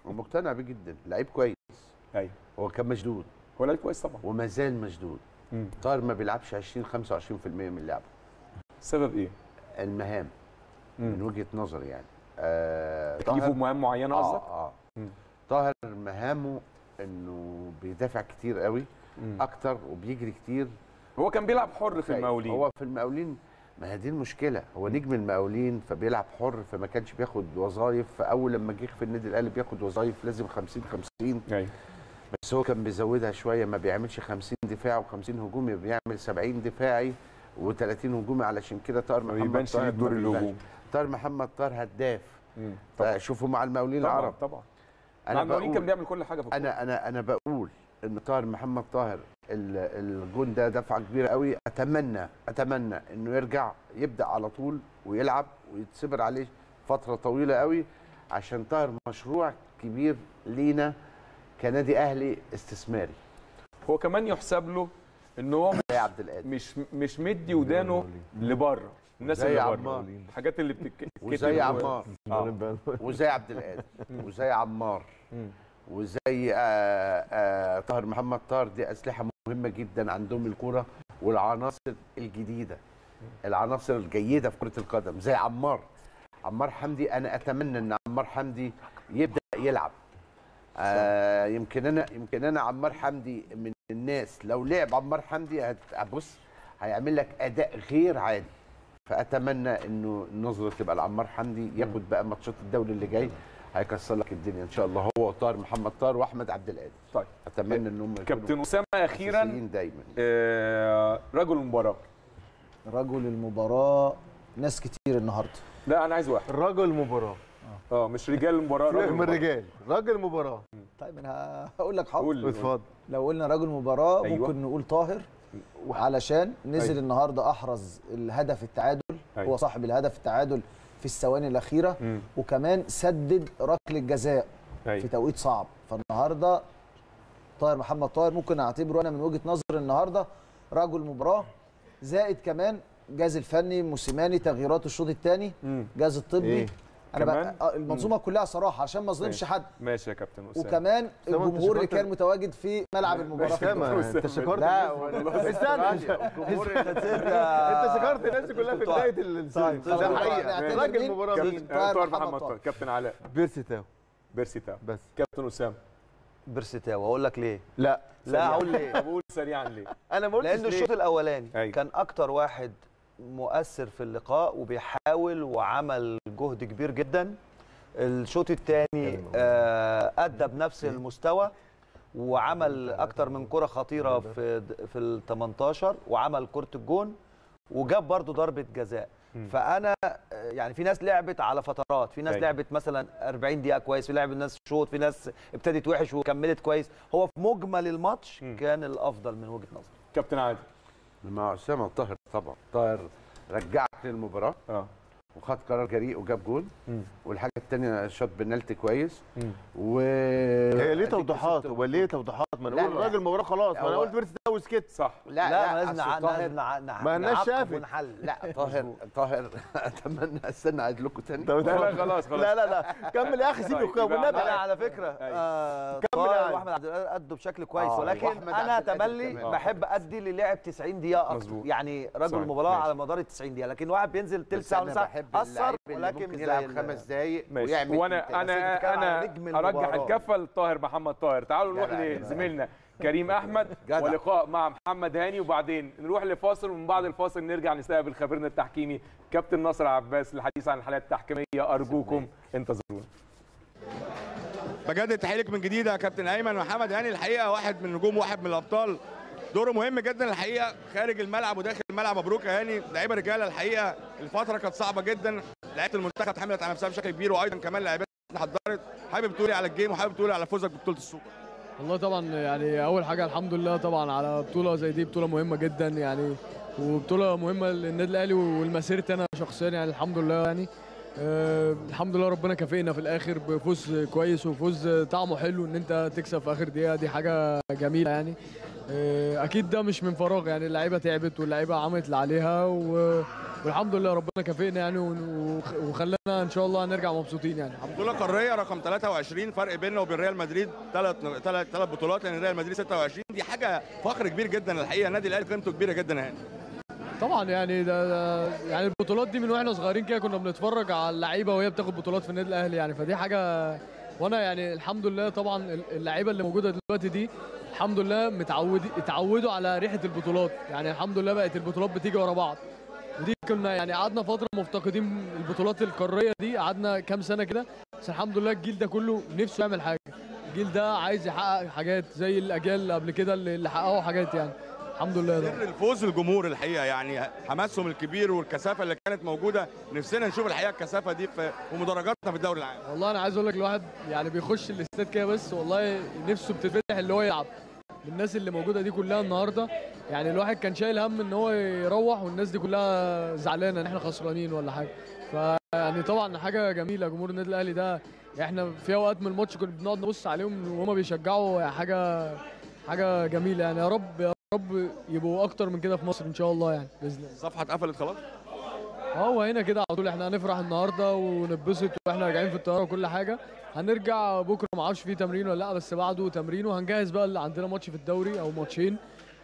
ومقتنع بيه جدا لعيب كويس ايوه هو كان مشدود هو لعيب كويس طبعا وما زال مشدود مم. طاهر ما بيلعبش 20 25% من لعبه السبب ايه؟ المهام مم. من وجهه نظري يعني آه تكليفه بمهام معينه قصدك؟ اه اه مم. طاهر مهامه انه بيدافع كتير قوي مم. اكتر وبيجري كتير هو كان بيلعب حر في خايف. المقاولين هو في المقاولين ما هي دي المشكله هو نجم المقاولين فبيلعب حر فما كانش بياخد وظايف فاول لما جه في النادي الاهلي بياخد وظايف لازم 50 50 ايوه بس هو كان بيزودها شويه ما بيعملش 50 دفاع و50 هجومي بيعمل 70 دفاعي و30 هجومي علشان كده طاهر ما محمد بيبانش طاهر ليه دور ما بيبانش. الهجوم. طاهر محمد طاهر هداف مم. فشوفوا مع المقاولين طبعا العرب طبعا أنا مع المقاولين بقول- كان بيعمل كل حاجه في الكورة. انا انا انا بقول ان طاهر محمد طاهر ال- الجون ده دفعه كبيره قوي اتمنى اتمنى انه يرجع يبدا على طول ويلعب ويتصبر عليه فتره طويله قوي عشان طاهر مشروع كبير لينا كنادي اهلي استثماري هو كمان يحسب له ان هو زي عبد القادر مش مش مدي ودانه لبره الناس زي اللي عمار. بره الحاجات اللي بتتكتب وزي عمار آه. وزي عبد القادر وزي عمار مم. وزي آه آه طاهر محمد طاهر دي اسلحه مهمه جدا عندهم الكوره والعناصر الجديده العناصر الجيده في كره القدم زي عمار عمار حمدي انا اتمنى ان عمار حمدي يبدا يلعب آه يمكن انا يمكن انا عمار حمدي من الناس لو لعب عمار حمدي هت- بص هيعمل لك اداء غير عادي فاتمنى انه النظره تبقى لعمار حمدي ياخد بقى ماتشات الدوري اللي جاي هيكسر لك الدنيا ان شاء الله هو وطاهر محمد طاهر واحمد عبد القادر طيب اتمنى ان هم كابتن اسامه اخيرا دايما آه رجل المباراه رجل المباراه ناس كتير النهارده لا انا عايز واحد رجل المباراه اه مش رجال المباراه رجل من المباراة. الرجال راجل مباراه طيب انا هقول لك حاضر قول. اتفضل لو قلنا رجل مباراه أيوة. ممكن نقول طاهر علشان نزل أيوة. النهارده احرز الهدف التعادل أيوة. هو صاحب الهدف التعادل في الثواني الاخيره مم. وكمان سدد ركله جزاء أيوة. في توقيت صعب فالنهارده طاهر محمد طاهر ممكن اعتبره انا من وجهه نظري النهارده رجل مباراه زائد كمان جاز الفني موسيماني تغييرات الشوط الثاني مم. جاز الطبي إيه؟ انا كمان؟ بقى آه، المنظومه كلها صراحه عشان ما اظلمش ماشي. حد ماشي يا كابتن اسامه وكمان أسامة، أنت الجمهور اللي شكرت- كان متواجد في ملعب المباراه في اسامه الدوري. انت شكرت لا الناس استنى انت شكرت الناس كلها في بدايه السنه طيب، ده خلاص، حقيقه نعتبر راجل مين؟ مباراه كابتن مين؟ طاهر طاهر محمد محمد طاهر. طاهر كابتن علاء بيرسي تاو بيرسي تاو بس كابتن اسامه بيرسيتاو اقول لك ليه لا لا هقول ليه طب قول سريعا ليه انا ما قلتش لان ليه. الشوط الاولاني أيوة. كان اكتر واحد مؤثر في اللقاء وبيحاول وعمل جهد كبير جدا الشوط الثاني آه ادى بنفس المستوى وعمل اكتر من كره خطيره في في ال 18 وعمل كره الجون وجاب برضو ضربه جزاء فانا آه، يعني في ناس لعبت على فترات في ناس أيوة. لعبت مثلا 40 دقيقه كويس في لعب ناس شوط في ناس ابتدت وحش وكملت كويس هو في مجمل الماتش كان الافضل من وجهه نظري كابتن عادل مع اسامه طاهر طبعا طاهر رجعك للمباراه اه وخد قرار جريء وجاب جول مم. والحاجه الثانيه شاط بنالتي كويس مم. و هي ليه توضيحات هو ليه توضيحات ما لا، نقول لا. راجل مباراه خلاص ما انا هو- قلت بيرسي تاو وسكت صح لا لا لازم أصل نع- طاهر- لازم نع- نع- ما لناش نعقب شافت. ونحل لا طاهر طاهر اتمنى استنى اعيد لكم تاني طب لا لا خلاص خلاص لا لا لا كمل يا اخي طيب، سيبه يبقى والنبي انا على فكره آه كمل طاهر يعني. واحمد عبد القادر ادوا بشكل كويس آه، ولكن وأحمد انا عبد القادر تملي كمان. بحب ادي اللي لعب 90 دقيقه اكتر مظبوط. يعني رجل صحيح. المباراه ماشي. على مدار ال 90 دقيقه لكن واحد بينزل تلت بس ساعه انا ونص بحب اثر اللعيب اللي ولكن ممكن زي يلعب ال- خمس دقايق ماشي ويعمل وانا إنتاج. انا بس بتتكلم على انا نجم ارجح المباراة. الكفه لطاهر محمد طاهر تعالوا نروح جدع، جدع. لزميلنا كريم احمد جدع. ولقاء مع محمد هاني وبعدين نروح لفاصل ومن بعد الفاصل نرجع نستقبل خبيرنا التحكيمي كابتن ناصر عباس للحديث عن الحالات التحكيميه ارجوكم انتظرونا بجدد تحية لك من جديد يا كابتن ايمن محمد هاني الحقيقه واحد من النجوم واحد من الابطال دوره مهم جدا الحقيقه خارج الملعب وداخل الملعب مبروك يا هاني لعيبه رجاله الحقيقه الفتره كانت صعبه جدا لعيبه المنتخب اتحملت على نفسها بشكل كبير وايضا كمان لعيبه حضرت حابب تقولي على الجيم وحابب تقولي على فوزك ببطوله السوبر والله طبعا يعني اول حاجه الحمد لله طبعا على بطوله زي دي بطوله مهمه جدا يعني وبطوله مهمه للنادي الاهلي ولمسيرتي انا شخصيا يعني الحمد لله يعني أه الحمد لله ربنا كافئنا في الاخر بفوز كويس وفوز طعمه حلو ان انت تكسب في اخر دقيقه دي حاجه جميله يعني آه، اكيد ده مش من فراغ يعني اللعيبه تعبت واللعيبه عملت اللي عليها و... والحمد لله ربنا كافئنا يعني ون- وخ- وخلانا ان شاء الله هنرجع مبسوطين يعني بطوله قاريه رقم 23 فرق بيننا وبين ريال مدريد ثلاث ثلاث ثلاث بطولات لان ريال مدريد 26 دي حاجه فخر كبير جدا الحقيقه النادي الاهلي قيمته كبيره جدا يا هاني طبعا يعني ده, ده يعني البطولات دي من واحنا صغيرين كده كنا بنتفرج على اللعيبه وهي بتاخد بطولات في النادي الاهلي يعني فدي حاجه وانا يعني الحمد لله طبعا اللعيبه اللي موجوده دلوقتي دي الحمد لله متعودي اتعودوا على ريحه البطولات يعني الحمد لله بقت البطولات بتيجي ورا بعض ودي كنا يعني قعدنا فتره مفتقدين البطولات القاريه دي قعدنا كام سنه كده بس الحمد لله الجيل ده كله نفسه يعمل حاجه الجيل ده عايز يحقق حاجات زي الاجيال اللي قبل كده اللي اللي حققوا حاجات يعني الحمد لله ده. سر الفوز الجمهور الحقيقه يعني حماسهم الكبير والكثافه اللي كانت موجوده نفسنا نشوف الحقيقه الكثافه دي في في مدرجاتنا في الدوري العام والله انا عايز اقول لك الواحد يعني بيخش الاستاد كده بس والله نفسه بتتفتح اللي هو يلعب الناس اللي موجوده دي كلها النهارده يعني الواحد كان شايل هم ان هو يروح والناس دي كلها زعلانه ان احنا خسرانين ولا حاجه فيعني طبعا حاجه جميله جمهور النادي الاهلي ده احنا في اوقات من الماتش كنا بنقعد نبص عليهم وهما بيشجعوا حاجه حاجه جميله يعني يا رب يا رب يبقوا اكتر من كده في مصر ان شاء الله يعني باذن الله الصفحه اتقفلت خلاص هو هنا كده على طول احنا هنفرح النهارده ونتبسط واحنا راجعين في الطياره وكل حاجه هنرجع بكره ما اعرفش فيه تمرين ولا لا بس بعده تمرين وهنجهز بقى اللي عندنا ماتش في الدوري او ماتشين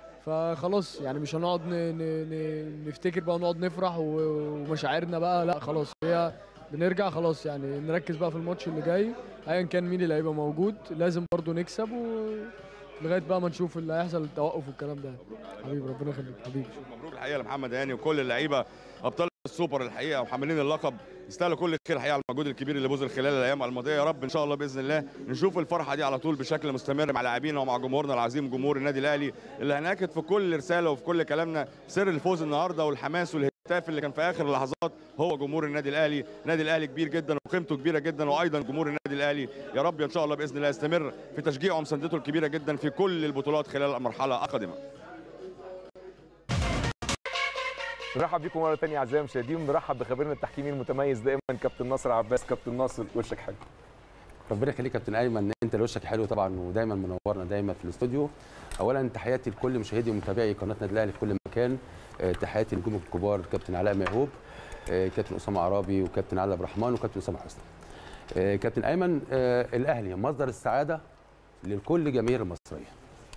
فخلاص يعني مش هنقعد ن... ن... ن... نفتكر بقى ونقعد نفرح و... ومشاعرنا بقى لا خلاص هي بنرجع خلاص يعني نركز بقى في الماتش اللي جاي ايا كان مين اللي هيبقى موجود لازم برضو نكسب و لغايه بقى ما نشوف اللي هيحصل التوقف والكلام ده حبيبي ربنا يخليك حبيبي مبروك الحقيقه لمحمد هاني وكل اللعيبه ابطال السوبر الحقيقه وحاملين اللقب يستاهلوا كل الخير الحقيقه على المجهود الكبير اللي بذل خلال الايام الماضيه يا رب ان شاء الله باذن الله نشوف الفرحه دي على طول بشكل مستمر مع لاعبينا ومع جمهورنا العظيم جمهور النادي الاهلي اللي هناكد في كل رساله وفي كل كلامنا سر الفوز النهارده والحماس والهتاف اللي كان في اخر اللحظات هو جمهور النادي الاهلي النادي الاهلي كبير جدا وقيمته كبيره جدا وايضا جمهور النادي الاهلي يا رب ان شاء الله باذن الله يستمر في تشجيعه ومساندته الكبيره جدا في كل البطولات خلال المرحله القادمه نرحب بيكم مره ثانيه اعزائي المشاهدين ونرحب بخبيرنا التحكيمي المتميز دائما كابتن ناصر عباس كابتن ناصر وشك حلو ربنا يخليك يا كابتن ايمن انت اللي وشك حلو طبعا ودايما منورنا دايما في الاستوديو اولا تحياتي لكل مشاهدي ومتابعي قناه النادي الاهلي في كل مكان آه، تحياتي للنجوم الكبار كابتن علاء ميهوب آه، كابتن اسامه عرابي وكابتن علي عبد الرحمن وكابتن اسامه حسني آه، كابتن ايمن آه، الاهلي مصدر السعاده لكل جماهير المصريه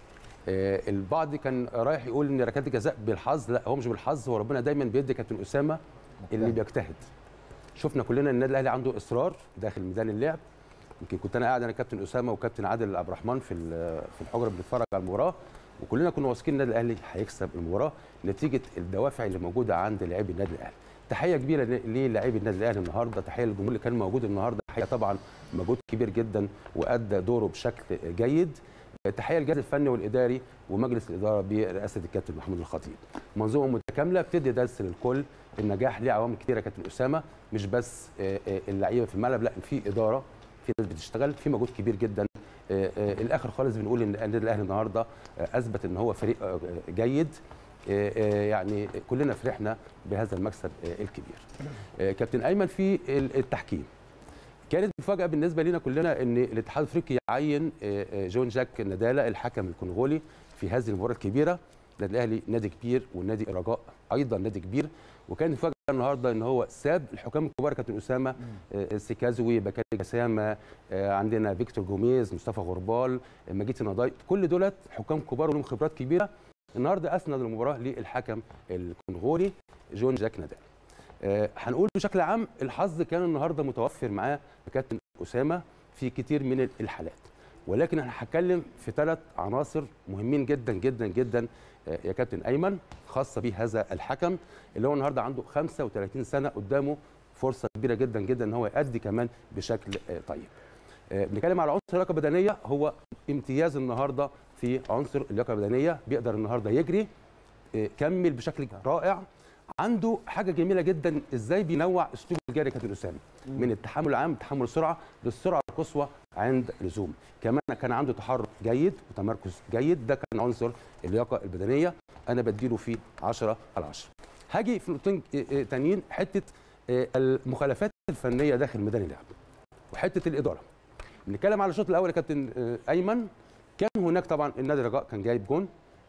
آه، البعض كان رايح يقول ان ركلات الجزاء بالحظ لا هو مش بالحظ هو ربنا دايما بيدي كابتن اسامه اللي بيجتهد شفنا كلنا ان النادي الاهلي عنده اصرار داخل ميدان اللعب يمكن كنت انا قاعد انا كابتن اسامه وكابتن عادل عبد الرحمن في ال- في الحجره بنتفرج على المباراه وكلنا كنا واثقين النادي الاهلي هيكسب المباراه نتيجه الدوافع اللي موجوده عند لاعبي النادي الاهلي تحيه كبيره ل- للاعبي النادي الاهلي النهارده تحيه للجمهور اللي كان موجود النهارده تحيه طبعا مجهود كبير جدا وادى دوره بشكل جيد تحيه للجهاز الفني والاداري ومجلس الاداره برئاسه الكابتن محمود الخطيب منظومه متكامله بتدي درس للكل النجاح ليه عوامل كتيره كابتن اسامه مش بس آه، آه، اللعيبه في الملعب لا في اداره في ناس بتشتغل في مجهود كبير جدا آه، آه، الاخر خالص بنقول ان النادي الاهلي النهارده آه، اثبت ان هو فريق آه، جيد آه، آه، يعني كلنا فرحنا بهذا المكسب آه، الكبير آه، كابتن ايمن في ال- التحكيم كانت مفاجاه بالنسبه لنا كلنا ان الاتحاد الافريقي يعين آه، آه، جون جاك نادالا الحكم الكونغولي في هذه المباراه الكبيره النادي الاهلي نادي كبير والنادي الرجاء ايضا نادي كبير وكان مفاجاه النهارده ان هو ساب الحكام الكبار كابتن اسامه آه، سيكازوي بكاري جسامه آه، عندنا فيكتور جوميز مصطفى غربال آه، مجيد النضاي كل دولت حكام كبار ولهم خبرات كبيره النهارده اسند المباراه للحكم الكونغولي جون جاك نادال آه، هنقول بشكل عام الحظ كان النهارده متوفر معاه كابتن اسامه في كتير من الحالات ولكن انا هتكلم في ثلاث عناصر مهمين جدا جدا جدا آه، يا كابتن ايمن خاصه بهذا الحكم اللي هو النهارده عنده 35 سنه قدامه فرصه كبيره جدا جدا ان هو يأدي كمان بشكل آه، طيب آه، بنتكلم على عنصر اللياقه البدنيه هو امتياز النهارده في عنصر اللياقه البدنيه بيقدر النهارده يجري آه، كمل بشكل رائع عنده حاجه جميله جدا ازاي بينوع اسلوب الجري يا كابتن اسامه من التحمل العام تحمل السرعه للسرعه القصوى عند اللزوم كمان كان عنده تحرك جيد وتمركز جيد ده كان عنصر اللياقه البدنيه انا بديله فيه 10 على 10 هاجي في نقطتين آه، آه، تانيين حته آه، المخالفات الفنيه داخل ميدان اللعب وحته الاداره بنتكلم على الشوط الاول يا كابتن آه، ايمن كان هناك طبعا النادي الرجاء كان جايب جون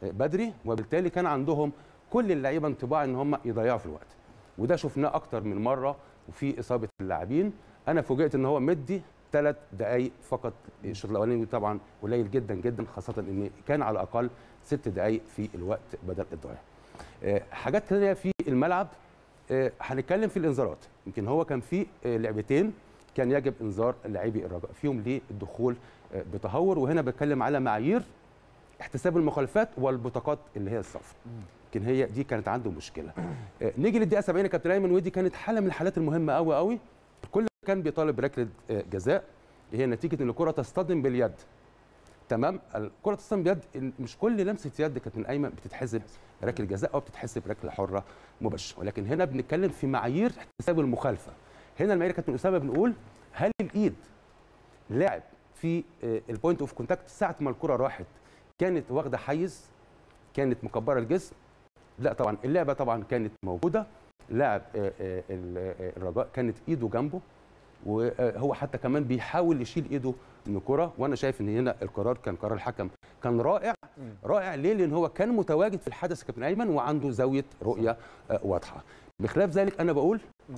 بدري وبالتالي كان عندهم كل اللعيبه انطباع ان هم يضيعوا في الوقت وده شفناه اكتر من مره وفي اصابه اللاعبين انا فوجئت ان هو مدي ثلاث دقائق فقط الشوط الاولاني طبعا قليل جدا جدا خاصه ان كان على الاقل ست دقائق في الوقت بدل الضايع آه، حاجات تانية في الملعب آه، هنتكلم في الانذارات يمكن هو كان في آه، لعبتين كان يجب انذار لاعبي الرجاء فيهم للدخول آه، بتهور وهنا بتكلم على معايير احتساب المخالفات والبطاقات اللي هي الصفر يمكن هي دي كانت عنده مشكله آه، نيجي للدقيقه 70 يا كابتن ايمن ودي كانت حاله من الحالات المهمه قوي قوي الكل كان بيطالب بركله آه، جزاء هي نتيجه ان الكره تصطدم باليد تمام الكره تصطدم باليد ال- مش كل لمسه يد كابتن ايمن بتتحسب ركله جزاء او بتتحسب ركله حره مباشره ولكن هنا بنتكلم في معايير احتساب المخالفه هنا المعايير كابتن اسامه بنقول هل الايد لاعب في البوينت اوف كونتاكت ساعه ما الكره راحت كانت واخده حيز كانت مكبره الجسم لا طبعا اللعبه طبعا كانت موجوده لاعب آه، آه، ال- آه، الرجاء كانت ايده جنبه وهو حتى كمان بيحاول يشيل ايده من الكره وانا شايف ان هنا القرار كان قرار الحكم كان رائع رائع ليه لان هو كان متواجد في الحدث يا كابتن ايمن وعنده زاويه رؤيه آه، واضحه بخلاف ذلك انا بقول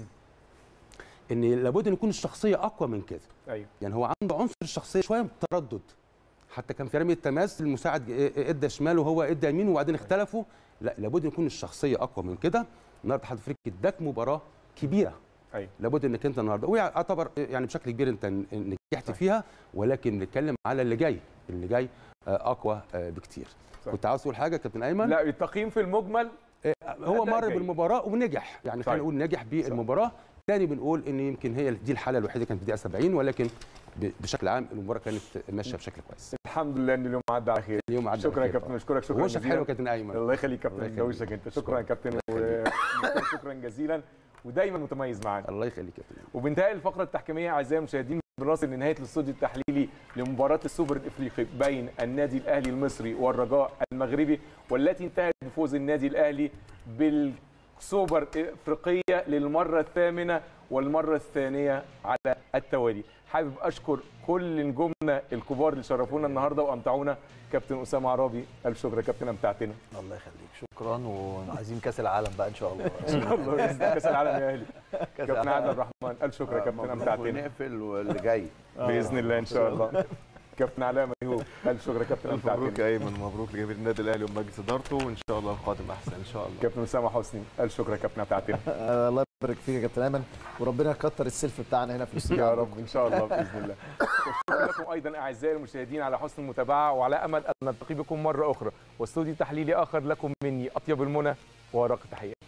ان لابد ان يكون الشخصيه اقوى من كده ايوه يعني هو عنده عنصر الشخصيه شويه تردد حتى كان في رمي التماس المساعد ادى شمال وهو ادى يمين وبعدين اختلفوا لا لابد يكون الشخصيه اقوى من كده النهارده اتحاد افريقيا اداك مباراه كبيره ايوه لابد انك انت النهارده ويعتبر يعني بشكل كبير انت نجحت فيها ولكن بنتكلم على اللي جاي اللي جاي آه، اقوى آه، بكتير كنت عاوز تقول حاجه يا كابتن ايمن لا التقييم في المجمل هو أداء مر جيد. بالمباراه ونجح يعني خلينا طيب. نقول نجح بالمباراه تاني بنقول ان يمكن هي دي الحاله الوحيده اللي كانت في الدقيقه 70 ولكن ب- بشكل عام المباراه كانت ماشيه بشكل كويس الحمد لله ان اليوم عدى على خير اليوم عدى شكرا على يا خير كابتن اشكرك شكرا ووشك جزيلا حلو يا كابتن ايمن الله يخليك يا الله كابتن يخليك. ده وشك انت شكرا يا كابتن و- شكرا جزيلا ودايما متميز معانا الله يخليك يا كابتن وبانتهاء الفقره التحكيميه اعزائي المشاهدين بنصل لنهايه الاستوديو التحليلي لمباراه السوبر الافريقي بين النادي الاهلي المصري والرجاء المغربي والتي انتهت بفوز النادي الاهلي بالسوبر الافريقيه للمره الثامنه والمره الثانيه على التوالي حابب اشكر كل نجومنا الكبار اللي شرفونا النهارده وامتعونا كابتن اسامه عرابي الف شكر يا كابتن امتعتنا الله يخليك شكرا وعايزين كاس العالم بقى ان شاء الله ان شاء الله بإذن الله. كاس العالم يا اهلي كأس كابتن العالم. عادل الرحمن الف شكر يا كابتن امتعتنا ونقفل واللي جاي باذن الله ان شاء الله كابتن علاء ميهوب الف شكر يا كابتن الف مبروك امتعتنا يا ايمن ومبروك لجماهير النادي الاهلي ومجلس ادارته وان شاء الله القادم احسن ان شاء الله كابتن اسامه حسني الف شكر يا كابتن امتعتنا آه، الله يبارك فيك يا كابتن ايمن وربنا يكتر السيلف بتاعنا هنا في الاستوديو يا رب ان شاء الله باذن الله شكرا لكم ايضا اعزائي المشاهدين على حسن المتابعه وعلى امل ان نلتقي بكم مره اخرى واستوديو تحليلي اخر لكم مني اطيب المنى وارق التحيات